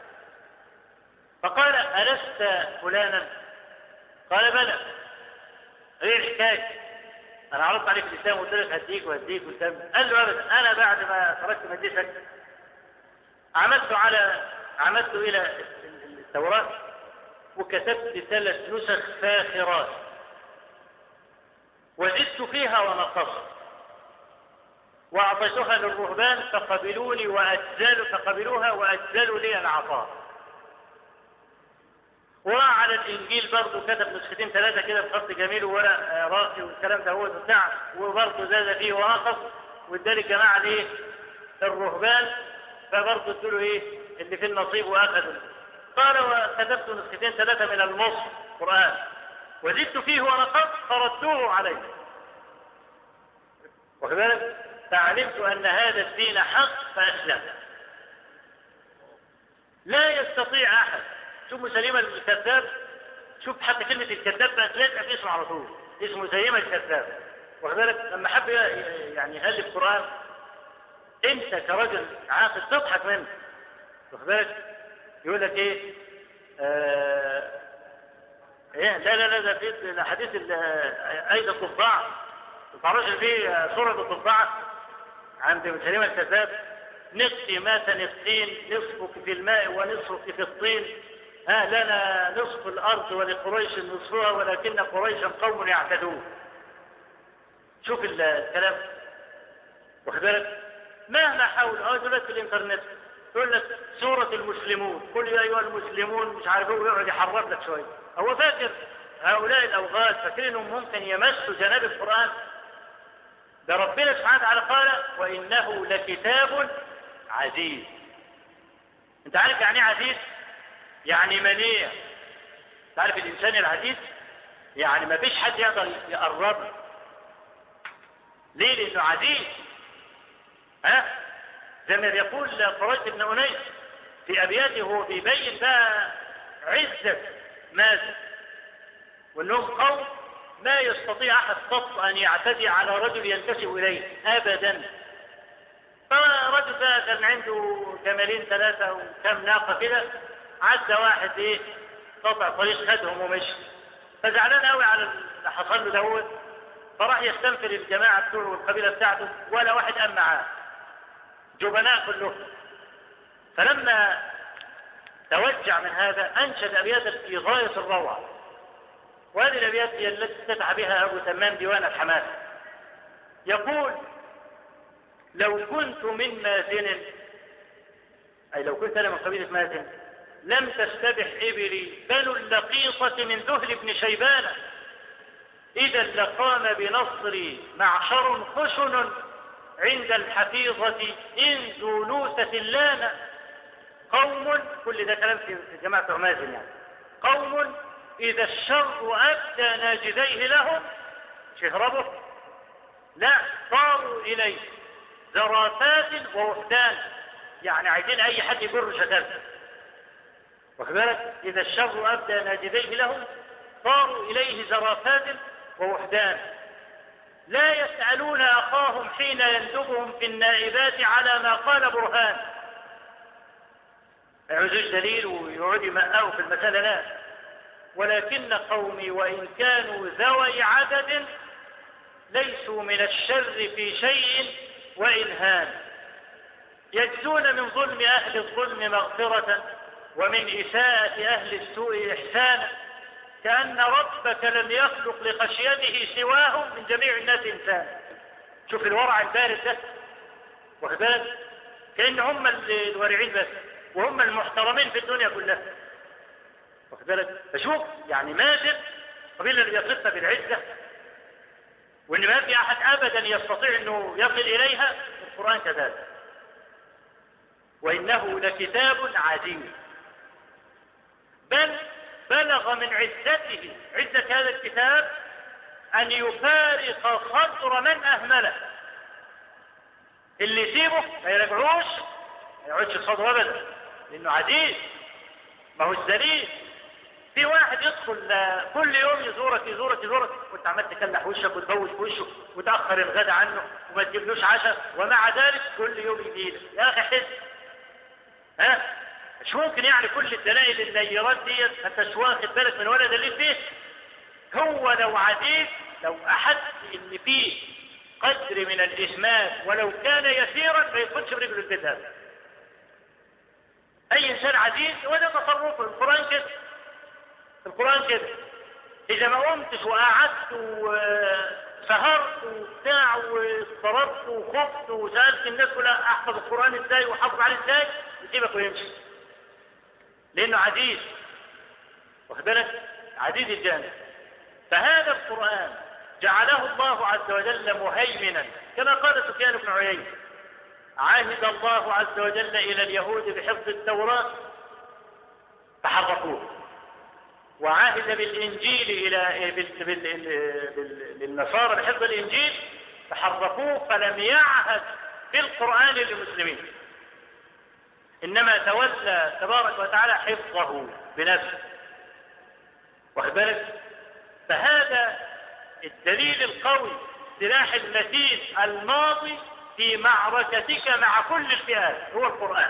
فقال ألست فلانا؟ قال بلى ايه الحكاية؟ أنا عرضت عليك الإسلام وقلت لك هديك وهديك والكلام قال له أبدا أنا بعد ما تركت مجلسك عمدت على عمدت إلى التوراة وكتبت ثلاث نسخ فاخرات وزدت فيها ونقصت وأعطيتها للرهبان فقبلوني وأجزلوا فقبلوها وأجزلوا لي العطاء. وعلى الإنجيل برضه كتب نسختين ثلاثة كده بخط جميل وورق راسي والكلام ده هو بتاع وبرضه زاد فيه ونقص وادالي الجماعة الإيه؟ الرهبان فبرضه ادوا إيه؟ اللي في النصيب وأخذوا. قال وكتبت نسختين ثلاثة من المصحف قرآن وزدت فيه ونقصت فردوه علي. واخد بالك؟ فعلمت أن هذا الدين حق فأسلمت لا يستطيع احد شوف مسيلمة الكذاب شوف حتى كلمة الكذاب بقت لازقة في اسمه على طول اسمه مسيلمة الكذاب واخد بالك لما حب يعني يألف قرآن انت كرجل عاقل تضحك منه واخد بالك يقول لك ايه آه ايه لا لا لا ده في حديث ايضا الضفدع تعرفش في سورة الضفدع عند مسلمة الكذاب نصف ما تنصفين نصفك في الماء ونصفك في الطين ها لنا نصف الارض ولقريش نصفها ولكن قريشا قوم يعتدون شوف الكلام واخد بالك مهما حاول اه دلوقتي في الانترنت يقول لك سورة المسلمون قل يا ايها المسلمون مش عارف ايه ويقعد يحرف لك شويه هو فاكر هؤلاء الاوغاد فاكرين انهم ممكن يمسوا جناب القران ده ربنا سبحانه وتعالى قال وانه لكتاب عزيز انت عارف يعني ايه عزيز يعني منيع تعرف الانسان العزيز يعني ما فيش حد يقدر يقرب ليه لانه عزيز ها زي ما بيقول قريش بن انيس في ابياته هو بيبين بقى عزه ماذا وانهم قوم ما يستطيع احد قط ان يعتدي على رجل ينتسب اليه ابدا فالرجل ده كان عنده جمالين ثلاثه وكم ناقه كده عدى واحد ايه قطع طريق خدهم ومشي فزعلان قوي على اللي حصل له دوت فراح يستنفر الجماعه بتوعه والقبيله بتاعته ولا واحد قام معاه جبناء كلهم فلما توجع من هذا انشد ابياتا في غايه الروعه وهذه الابيات هي التي افتتح بها ابو تمام ديوان الحماس يقول لو كنت من مازن اي لو كنت انا من قبيله مازن لم تستبح ابلي بل اللقيطه من ذهل بن شيبان اذا لقام بنصري معشر خشن عند الحفيظة إن ذو نوسة لانا قوم كل ده كلام في جماعة عمازن يعني قوم إذا الشر أبدى ناجذيه لهم شهربه لا صاروا إليه زرافات ووحدان يعني عايزين أي حد يجر شتات واخد بالك إذا الشر أبدى ناجذيه لهم صاروا إليه زرافات ووحدان لا يسألون أخاهم حين يندبهم في النائبات على ما قال برهان ما يعوزوش دليل ويقعد يمققوا في المسألة لا ولكن قومي وإن كانوا ذوي عدد ليسوا من الشر في شيء وإلهان يجزون من ظلم أهل الظلم مغفرة ومن إساءة أهل السوء إحسانا كأن ربك لم يخلق لخشيته سواهم من جميع الناس إنسان شوف الورع البارد ده واخد بالك كأن هم الورعين بس وهم المحترمين في الدنيا كلها واخد بالك فشوف يعني مازن قبيلة اللي بيصفنا بالعزة وإن ما في أحد أبدا يستطيع أنه يصل إليها القرآن كذلك وإنه لكتاب عزيز بل بلغ من عزته عزة هذا الكتاب أن يفارق صدر من أهمله اللي يسيبه ما يرجعوش ما يقعدش الصدر أبدا لأنه عزيز ما هو الذليل في واحد يدخل كل يوم يزورك يزورك يزورك وانت عمال تكلح وشك وتبوش في وشه وتاخر الغداء عنه وما تجيبلوش عشاء ومع ذلك كل يوم يجي لك يا اخي حس ها مش ممكن يعني كل الدلائل النيرات ديت ما انتش واخد بالك من ولا دليل فيه هو لو عزيز لو احس ان فيه قدر من الاهمال ولو كان يسيرا ما يدخلش برجله البيت هذا اي انسان عزيز وده تصرفه القران كده القران كده اذا ما قمتش وقعدت وسهرت وبتاع واضطربت وخفت وسالت الناس كلها احفظ القران ازاي واحافظ عليه ازاي يسيبك ويمشي لانه عزيز واخد بالك عزيز الجانب فهذا القران جعله الله عز وجل مهيمنا كما قال سفيان بن عيينه عهد الله عز وجل الى اليهود بحفظ التوراه فحرفوه وعهد بالانجيل الى بال... بال... بال... للنصارى بحفظ الانجيل فحرفوه فلم يعهد بالقران للمسلمين إنما تولى تبارك وتعالى حفظه بنفسه واخد بالك فهذا الدليل القوي السلاح المتين الماضي في معركتك مع كل الفئات هو القرآن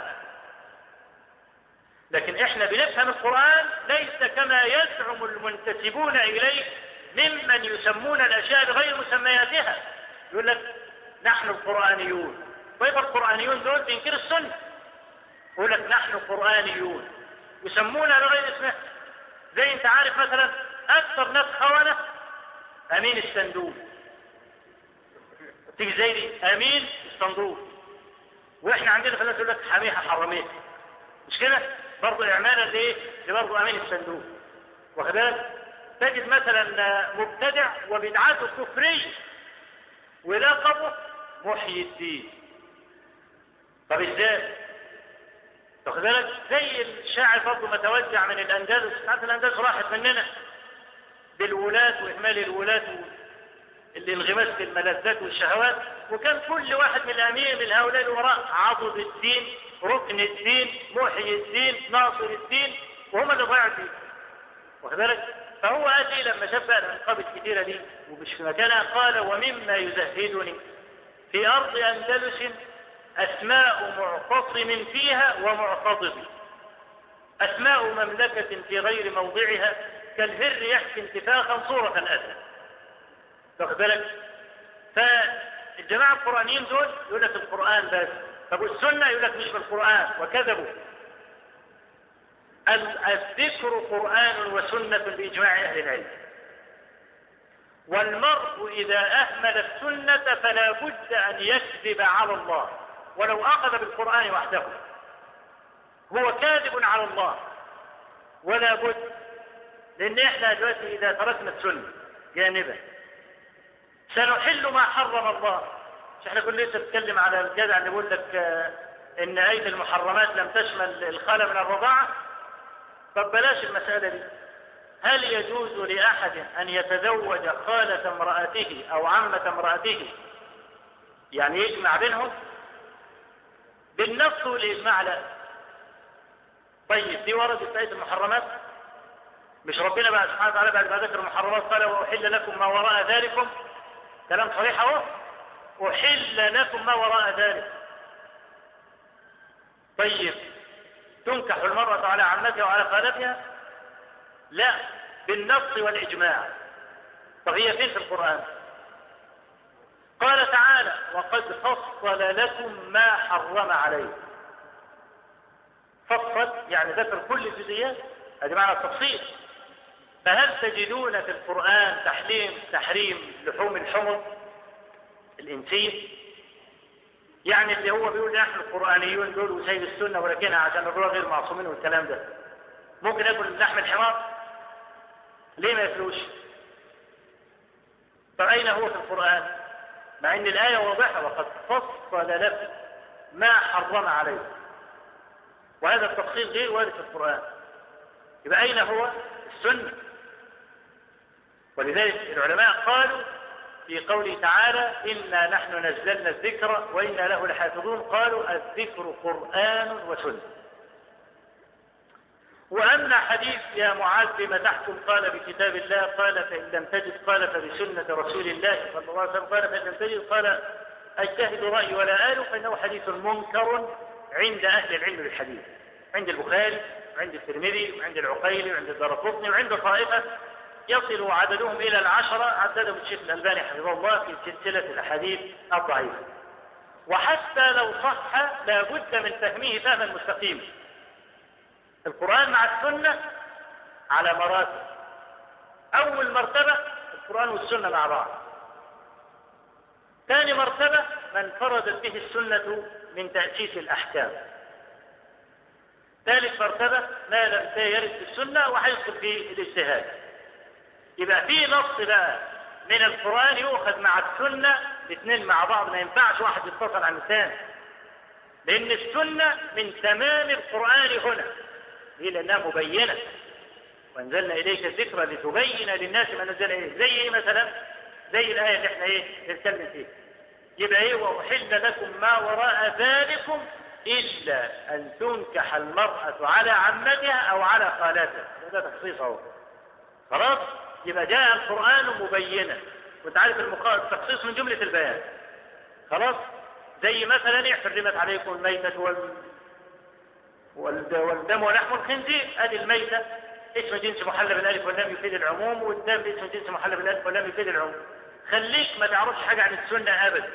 لكن احنا بنفهم القرآن ليس كما يزعم المنتسبون إليه ممن يسمون الأشياء بغير مسمياتها يقول لك نحن القرآنيون ويبقى القرآنيون دول بينكر السنة يقول لك نحن قرآنيون يسمونها بغير اسمها زي انت عارف مثلا اكثر ناس خونة امين الصندوق تيجي زي دي امين الصندوق واحنا عندنا في الناس يقول لك حميها حرميها مش كده برضه اعمالا لايه لبرضه امين الصندوق واخد بالك تجد مثلا مبتدع وبدعاته كفريه ولقبه محيي الدين طب ازاي واخد بالك زي الشاعر برضه متوجع من الاندلس ساعات الاندلس راحت مننا بالولاة واهمال الولاة الانغماس في الملذات والشهوات وكان كل واحد من الامير من هؤلاء الامراء عضد الدين ركن الدين محيي الدين ناصر الدين وهم اللي ضيعوا الدين واخد بالك فهو اتي لما شاف بقى الالقاب الكثيره دي ومش في مكانها قال ومما يزهدني في ارض اندلس اسماء معتصم فيها ومعتضد اسماء مملكه في غير موضعها كالهر يحكي انتفاخا صوره الاسد واخد بالك فالجماعه القرانيين دول يقول لك القران بس طب والسنه يقول لك مش بالقران وكذبوا الذكر قرآن وسنة بإجماع أهل العلم والمرء إذا أهمل السنة فلا بد أن يكذب على الله ولو أخذ بالقرآن وحده هو كاذب على الله ولا بد لأن إحنا دلوقتي إذا تركنا السنة جانبا سنحل ما حرم الله مش احنا كل لسه بنتكلم على الجدع اللي بيقول لك ان ايه المحرمات لم تشمل الخالة من الرضاعة طب بلاش المسألة دي هل يجوز لأحد أن يتزوج خالة امرأته أو عمة امرأته يعني يجمع بينهم بالنص والإجماع لا طيب دي وردت في آية المحرمات مش ربنا بقى سبحانه وتعالى بعد ما ذكر المحرمات قال وأحل لكم ما وراء ذلكم كلام صريح اهو أحل لكم ما وراء ذلك طيب تنكح المرأة على عمتها وعلى خالتها لا بالنص والإجماع طب هي فين في القرآن قال تعالى وقد فصل لكم ما حرم عليكم فصل يعني ذكر كل الجزئيات هذا معنى التفصيل فهل تجدون في القرآن تحريم تحريم لحوم الحمر الإنسين يعني اللي هو بيقول نحن القرآنيون دول وسيد السنة ولكنها عشان الرؤى غير معصومين والكلام ده ممكن ياكل لحم الحمار ليه ما ياكلوش فأين هو في القرآن مع ان الآية واضحة وقد فصل لكم ما حرم عليكم وهذا التفصيل غير وارد في القرآن يبقى أين هو السنة ولذلك العلماء قالوا في قوله تعالى إنا نحن نزلنا الذكر وإنا له لحافظون قالوا الذكر قرآن وسنة وأما حديث يا معاذ بما تحكم قال بكتاب الله قال فإن لم تجد قال فبسنة رسول الله صلى الله عليه وسلم قال فإن لم تجد قال أجتهد رأيي ولا آل فإنه حديث منكر عند أهل العلم بالحديث عند البخاري وعند الترمذي وعند العقيلي وعند الدرقطني وعند طائفة يصل عددهم إلى العشرة عددهم الشيخ الألباني حفظه الله في سلسلة الأحاديث الضعيفة وحتى لو صح لا بد من فهمه فهما مستقيما القرآن مع السنة على مراتب أول مرتبة القرآن والسنة مع بعض ثاني مرتبة ما انفردت به السنة من تأسيس الأحكام ثالث مرتبة ما لم يرد في السنة وهيدخل في الاجتهاد يبقى في نص بقى من القرآن يؤخذ مع السنة الاثنين مع بعض ما ينفعش واحد يتصل عن الثاني لأن السنة من تمام القرآن هنا ليه لأنها مبينة وأنزلنا إليك الذكر لتبين للناس ما نزل إليه زي إيه مثلا زي الآية اللي احنا إيه نتكلم فيها يبقى إيه وأحل لكم ما وراء ذلكم إلا أن تنكح المرأة على عمتها أو على خالتها ده تخصيص أهو خلاص يبقى جاء القرآن مبينا وانت عارف المقا- التخصيص من جملة البيان خلاص زي مثلا إيه حرمت عليكم الميتة وال... والد- والدم ولحم الخنزير ادي الميتة اسم جنس محل بالالف واللام يفيد العموم والدم اسم جنس محل بالالف واللام يفيد العموم خليك ما تعرفش حاجة عن السنة ابدا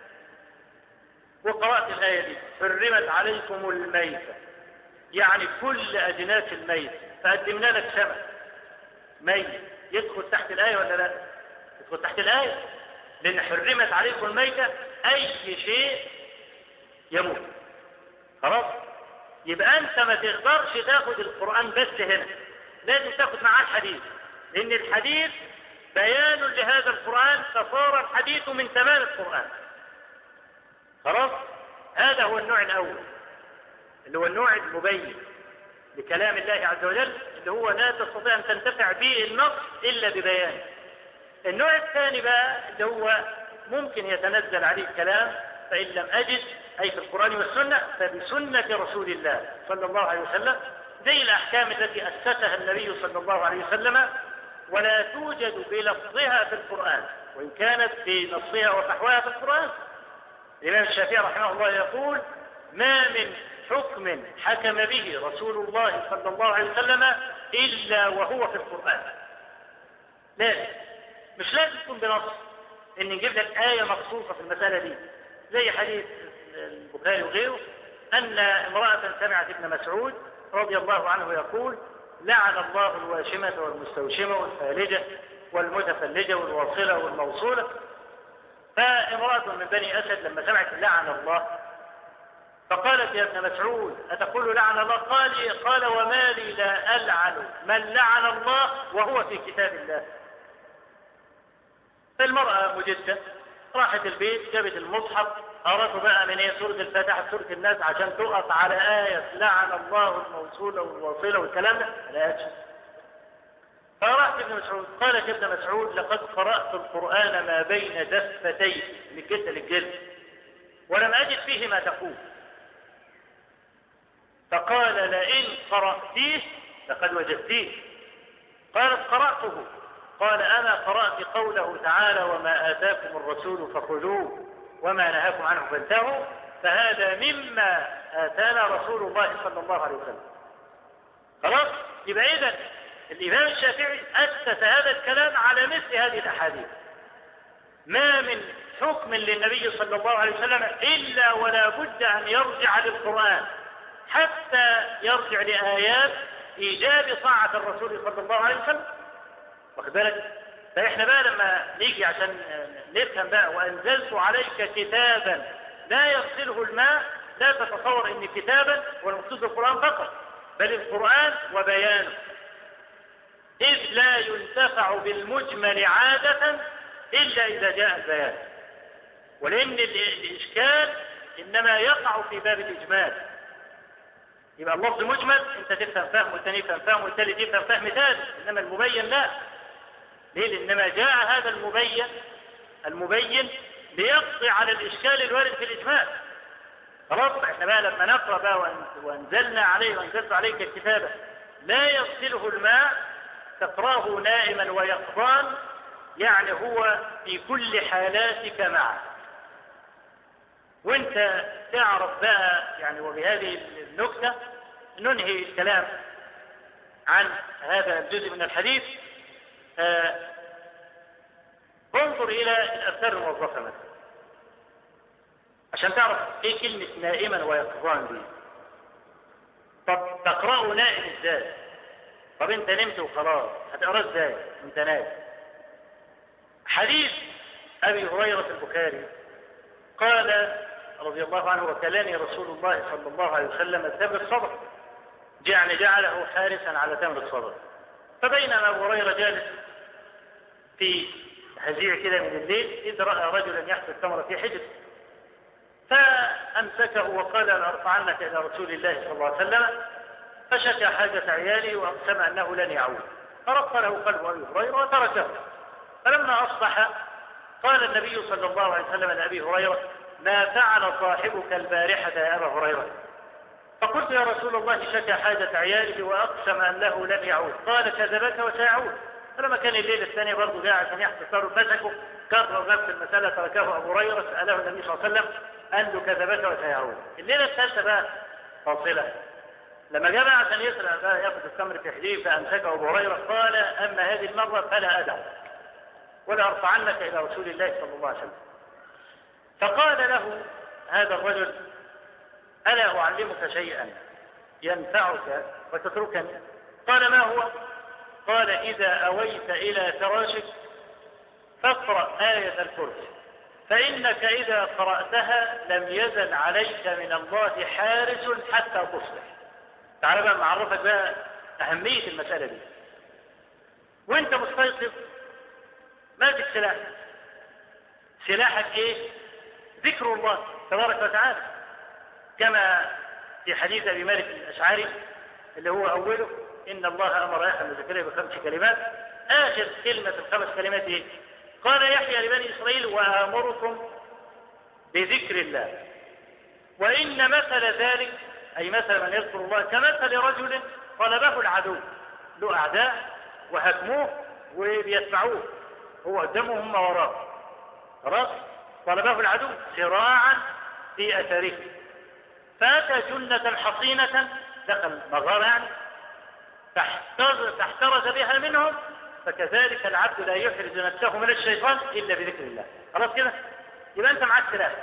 وقرأت الآية دي حرمت عليكم الميتة يعني كل أجناس الميت فقدمنا لك سمك ميت يدخل تحت الآية ولا لا؟ يدخل تحت الآية لأن حرمت عليكم الميتة أي شيء يموت خلاص؟ يبقى أنت ما تقدرش تاخد القرآن بس هنا لازم تاخد معاه الحديث لأن الحديث بيان لهذا القرآن فصار الحديث من تمام القرآن خلاص هذا هو النوع الأول اللي هو النوع المبين لكلام الله عز وجل اللي هو لا تستطيع أن تنتفع به النص إلا ببيان النوع الثاني بقى اللي هو ممكن يتنزل عليه الكلام فإن لم أجد أي في القرآن والسنة فبسنة رسول الله صلى الله عليه وسلم زي الأحكام التي أسسها النبي صلى الله عليه وسلم ولا توجد بلفظها في القرآن وإن كانت بنصها وفحواها في القرآن الإمام الشافعي رحمه الله يقول ما من حكم حكم به رسول الله صلى الله عليه وسلم إلا وهو في القرآن لازم مش لازم تكون بنص إن نجيب لك آية مخصوصة في المسألة دي زي حديث البخاري وغيره أن امرأة سمعت ابن مسعود رضي الله عنه يقول لعن الله الواشمة والمستوشمة والفالجة والمتفلجة والواصلة والموصولة فامرأة من بني أسد لما سمعت لعن الله فقالت يا ابن مسعود أتقول لعن الله قال قال وما لي لا ألعن من لعن الله وهو في كتاب الله فالمرأة مجدة راحت البيت جابت المصحف قرأته بقى من ايه سورة الفاتحة سورة الناس عشان تقف على آية لعن الله الموصولة والواصلة والكلام ده لا أجل فراحت ابن مسعود قالت ابن مسعود لقد قرأت القرآن ما بين دفتي من الجلد للجلد ولم أجد فيه ما تقول فقال لئن قرأتيه لقد وجدتيه قالت قرأته قال أنا قرأت قوله تعالى وما آتاكم الرسول فخذوه وما نهاكم عنه فانتهوا فهذا مما آتانا رسول الله صلى الله عليه وسلم خلاص يبقى إذا الإمام الشافعي أسس هذا الكلام على مثل هذه الأحاديث ما من حكم للنبي صلى الله عليه وسلم إلا ولا بد أن يرجع للقرآن حتى يرجع لآيات إيجاب طاعة الرسول صلى الله عليه وسلم واخد بالك فإحنا بقى لما نيجي عشان نفهم بقى وأنزلت عليك كتابا لا يغسله الماء لا تتصور أن كتابا هو المقصود بالقرآن فقط بل القرآن وبيانه إذ لا ينتفع بالمجمل عادة إلا إذا جاء البيان ولأن الإشكال إنما يقع في باب الإجمال يبقى اللفظ مجمل أنت تفهم فهم والثاني يفهم فهم والثالث يفهم فهم ثالث إنما المبين لا ليه؟ إنما جاء هذا المبين المبين ليقضي على الإشكال الوارد في الإجمال خلاص احنا بقى لما نقرأ بقى وأنزلنا عليه وأنزلت عليك الكتابة لا يغسله الماء تقراه نائما ويقظان يعني هو في كل حالاتك معه وانت تعرف بقى يعني وبهذه النكتة ننهي الكلام عن هذا الجزء من الحديث آه انظر الى الاذكار الموظفة مثلا عشان تعرف ايه كلمة نائما ويقظان دي طب تقرأه نائم ازاي طب انت نمت وخلاص هتقراه ازاي انت نايم حديث ابي هريره البخاري قال رضي الله عنه وكلاني رسول الله صلى الله عليه وسلم تمر الصدق جعل جعله حارسا على تمر الصدق فبينما ابو هريره جالس في هزيع كده من الليل اذ راى رجلا يحفظ التمر في حجر فامسكه وقال لارفعنك الى رسول الله صلى الله عليه وسلم فشكى حاجة عياله وأقسم أنه لن يعود فرق له قلب أبي هريرة وتركه فلما أصبح قال النبي صلى الله عليه وسلم لأبي هريرة ما فعل صاحبك البارحة يا أبا هريرة فقلت يا رسول الله شكى حاجة عياله وأقسم أنه لن يعود قال كذبك وسيعود فلما كان الليلة الثانية برضه جاء عشان يحصل تصرف مسكه كرر نفس المسألة تركه أبو هريرة سأله النبي صلى الله عليه وسلم قال له كذبك وسيعود الليلة الثالثة بقى فاصلة لما جاء بقى عشان يسرع بقى ياخذ التمر في حليب فأمسكه أبو هريرة قال أما هذه المرة فلا أدعو ولا أرفعنك إلى رسول الله صلى الله عليه وسلم فقال له هذا الرجل ألا أعلمك شيئا ينفعك وتتركني قال ما هو قال إذا أويت إلى فراشك فاقرأ آية الكرسي فإنك إذا قرأتها لم يزل عليك من الله حارس حتى تصبح تعال بقى معرفك بقى أهمية المسألة دي وانت مستيقظ ماسك سلاح سلاحك ايه ذكر الله تبارك وتعالى كما في حديث ابي مالك الاشعري اللي هو اوله ان الله امر يحيى بن زكريا بخمس كلمات اخر كلمه الخمس كلمات ايه قال يحيى لبني اسرائيل وامركم بذكر الله وان مثل ذلك اي مثل من يذكر الله كمثل رجل طلبه العدو له اعداء وهجموه وبيتبعوه هو قدامه هم وراه خلاص طلبه العدو سراعا في اثره فاتى جنة حصينة دخل مغارة يعني فاحترز, فاحترز بها منهم فكذلك العبد لا يحرز نفسه من الشيطان الا بذكر الله خلاص كده يبقى انت معاك سلاح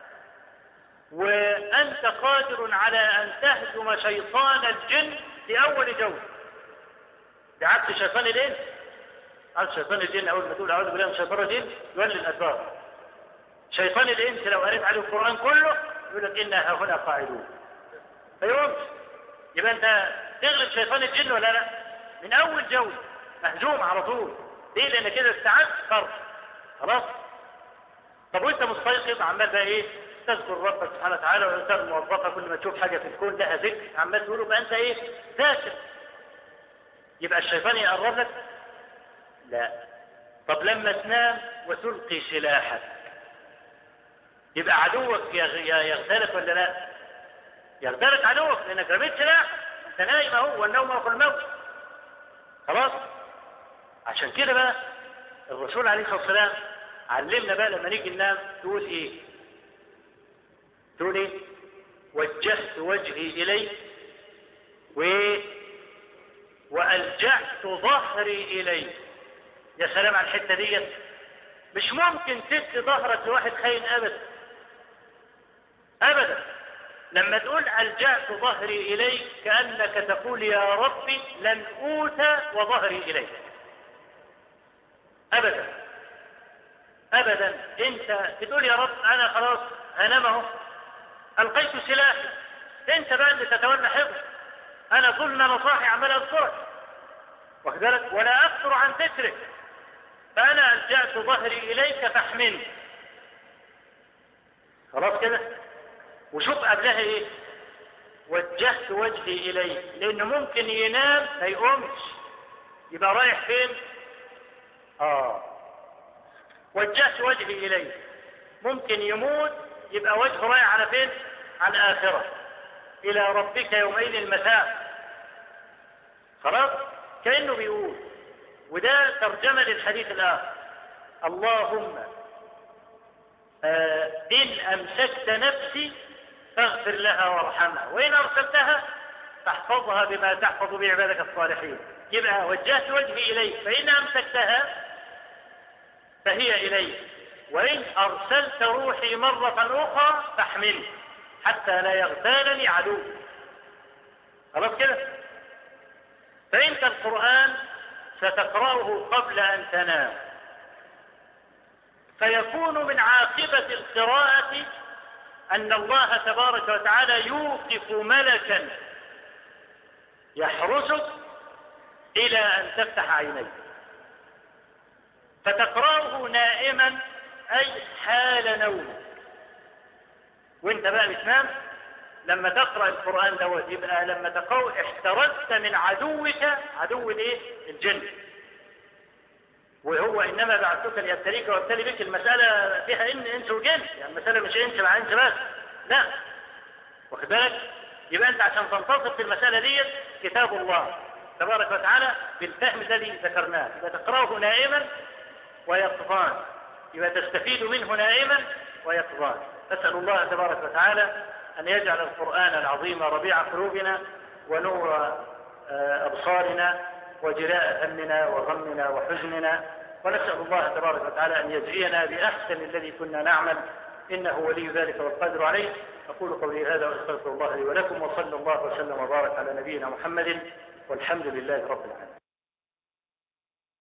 وانت قادر على ان تهزم شيطان الجن في اول جولة بعكس شيطان الانس عارف شيطان الجن اول ما تقول اعوذ بالله من الشيطان الرجيم يولي الادبار شيطان الانس لو قريت عليه القران كله يقول لك انا هنا قاعدون فيقومش يبقى انت تغلب شيطان الجن ولا لا من اول جوله مهزوم على طول ليه لان كده استعدت فرض خلاص طب وانت مستيقظ عمال بقى ايه تذكر ربك سبحانه وتعالى والانسان الموظفه كل ما تشوف حاجه في الكون لها ذكر عمال تقول يبقى انت ايه ذاكر يبقى الشيطان يقرب لك لا طب لما تنام وتلقي سلاحك يبقى عدوك يغتالك ولا لا يغتالك عدوك لانك رميت سلاح انت نايم اهو والنوم اخو الموت خلاص عشان كده بقى الرسول عليه الصلاه والسلام علمنا بقى لما نيجي ننام تقول ايه تقول ايه وجهت وجهي اليك و والجأت ظهري اليك يا سلام على الحته ديت مش ممكن تدي ظهرك لواحد خاين ابدا ابدا لما تقول الجأت ظهري اليك كانك تقول يا ربي لن اوتى وظهري اليك ابدا ابدا انت بتقول يا رب انا خلاص انام اهو القيت سلاحي انت بقى اللي تتولى حفظ انا طول ما انا صاحي عمال اذكرك واخد بالك ولا اكثر عن ذكرك فأنا ألجأت ظهري إليك فاحملني خلاص كده وشوف قبلها إيه وجهت وجهي إليك لأنه ممكن ينام ما يقومش يبقى رايح فين آه وجهت وجهي إليك ممكن يموت يبقى وجهه رايح على فين على الآخرة إلى ربك يومئذ المساء خلاص كأنه بيقول وده ترجمة للحديث الآخر اللهم آه إن أمسكت نفسي فاغفر لها وارحمها وإن أرسلتها فاحفظها بما تحفظ بعبادك الصالحين يبقى وجهت وجهي إليك فإن أمسكتها فهي إليك وإن أرسلت روحي مرة أخرى فاحملني حتى لا يغتالني عدو خلاص كده فأنت القرآن ستقرأه قبل أن تنام فيكون من عاقبة القراءة أن الله تبارك وتعالى يوقف ملكا يحرسك إلى أن تفتح عينيك فتقرأه نائما أي حال نومك وانت بقى بتنام لما تقرأ القرآن دوت يبقى لما تقرأ احترزت من عدوك عدو الايه؟ الجن وهو انما بعثتك لابتليك وابتلي بك المساله فيها ان انس وجن يعني المساله مش انس مع انس بس لا واخد بالك يبقى انت عشان تنتصف في المساله ديت كتاب الله تبارك وتعالى بالفهم الذي ذكرناه يبقى تقراه نائما ويقظان يبقى تستفيد منه نائما ويقظان نسال الله تبارك وتعالى ان يجعل القران العظيم ربيع قلوبنا ونور ابصارنا وجلاء همنا وغمنا وحزننا ونسأل الله تبارك وتعالى أن يجزينا بأحسن الذي كنا نعمل إنه ولي ذلك والقادر عليه أقول قولي هذا وأستغفر الله لي ولكم وصلى الله وسلم وبارك على نبينا محمد والحمد لله رب العالمين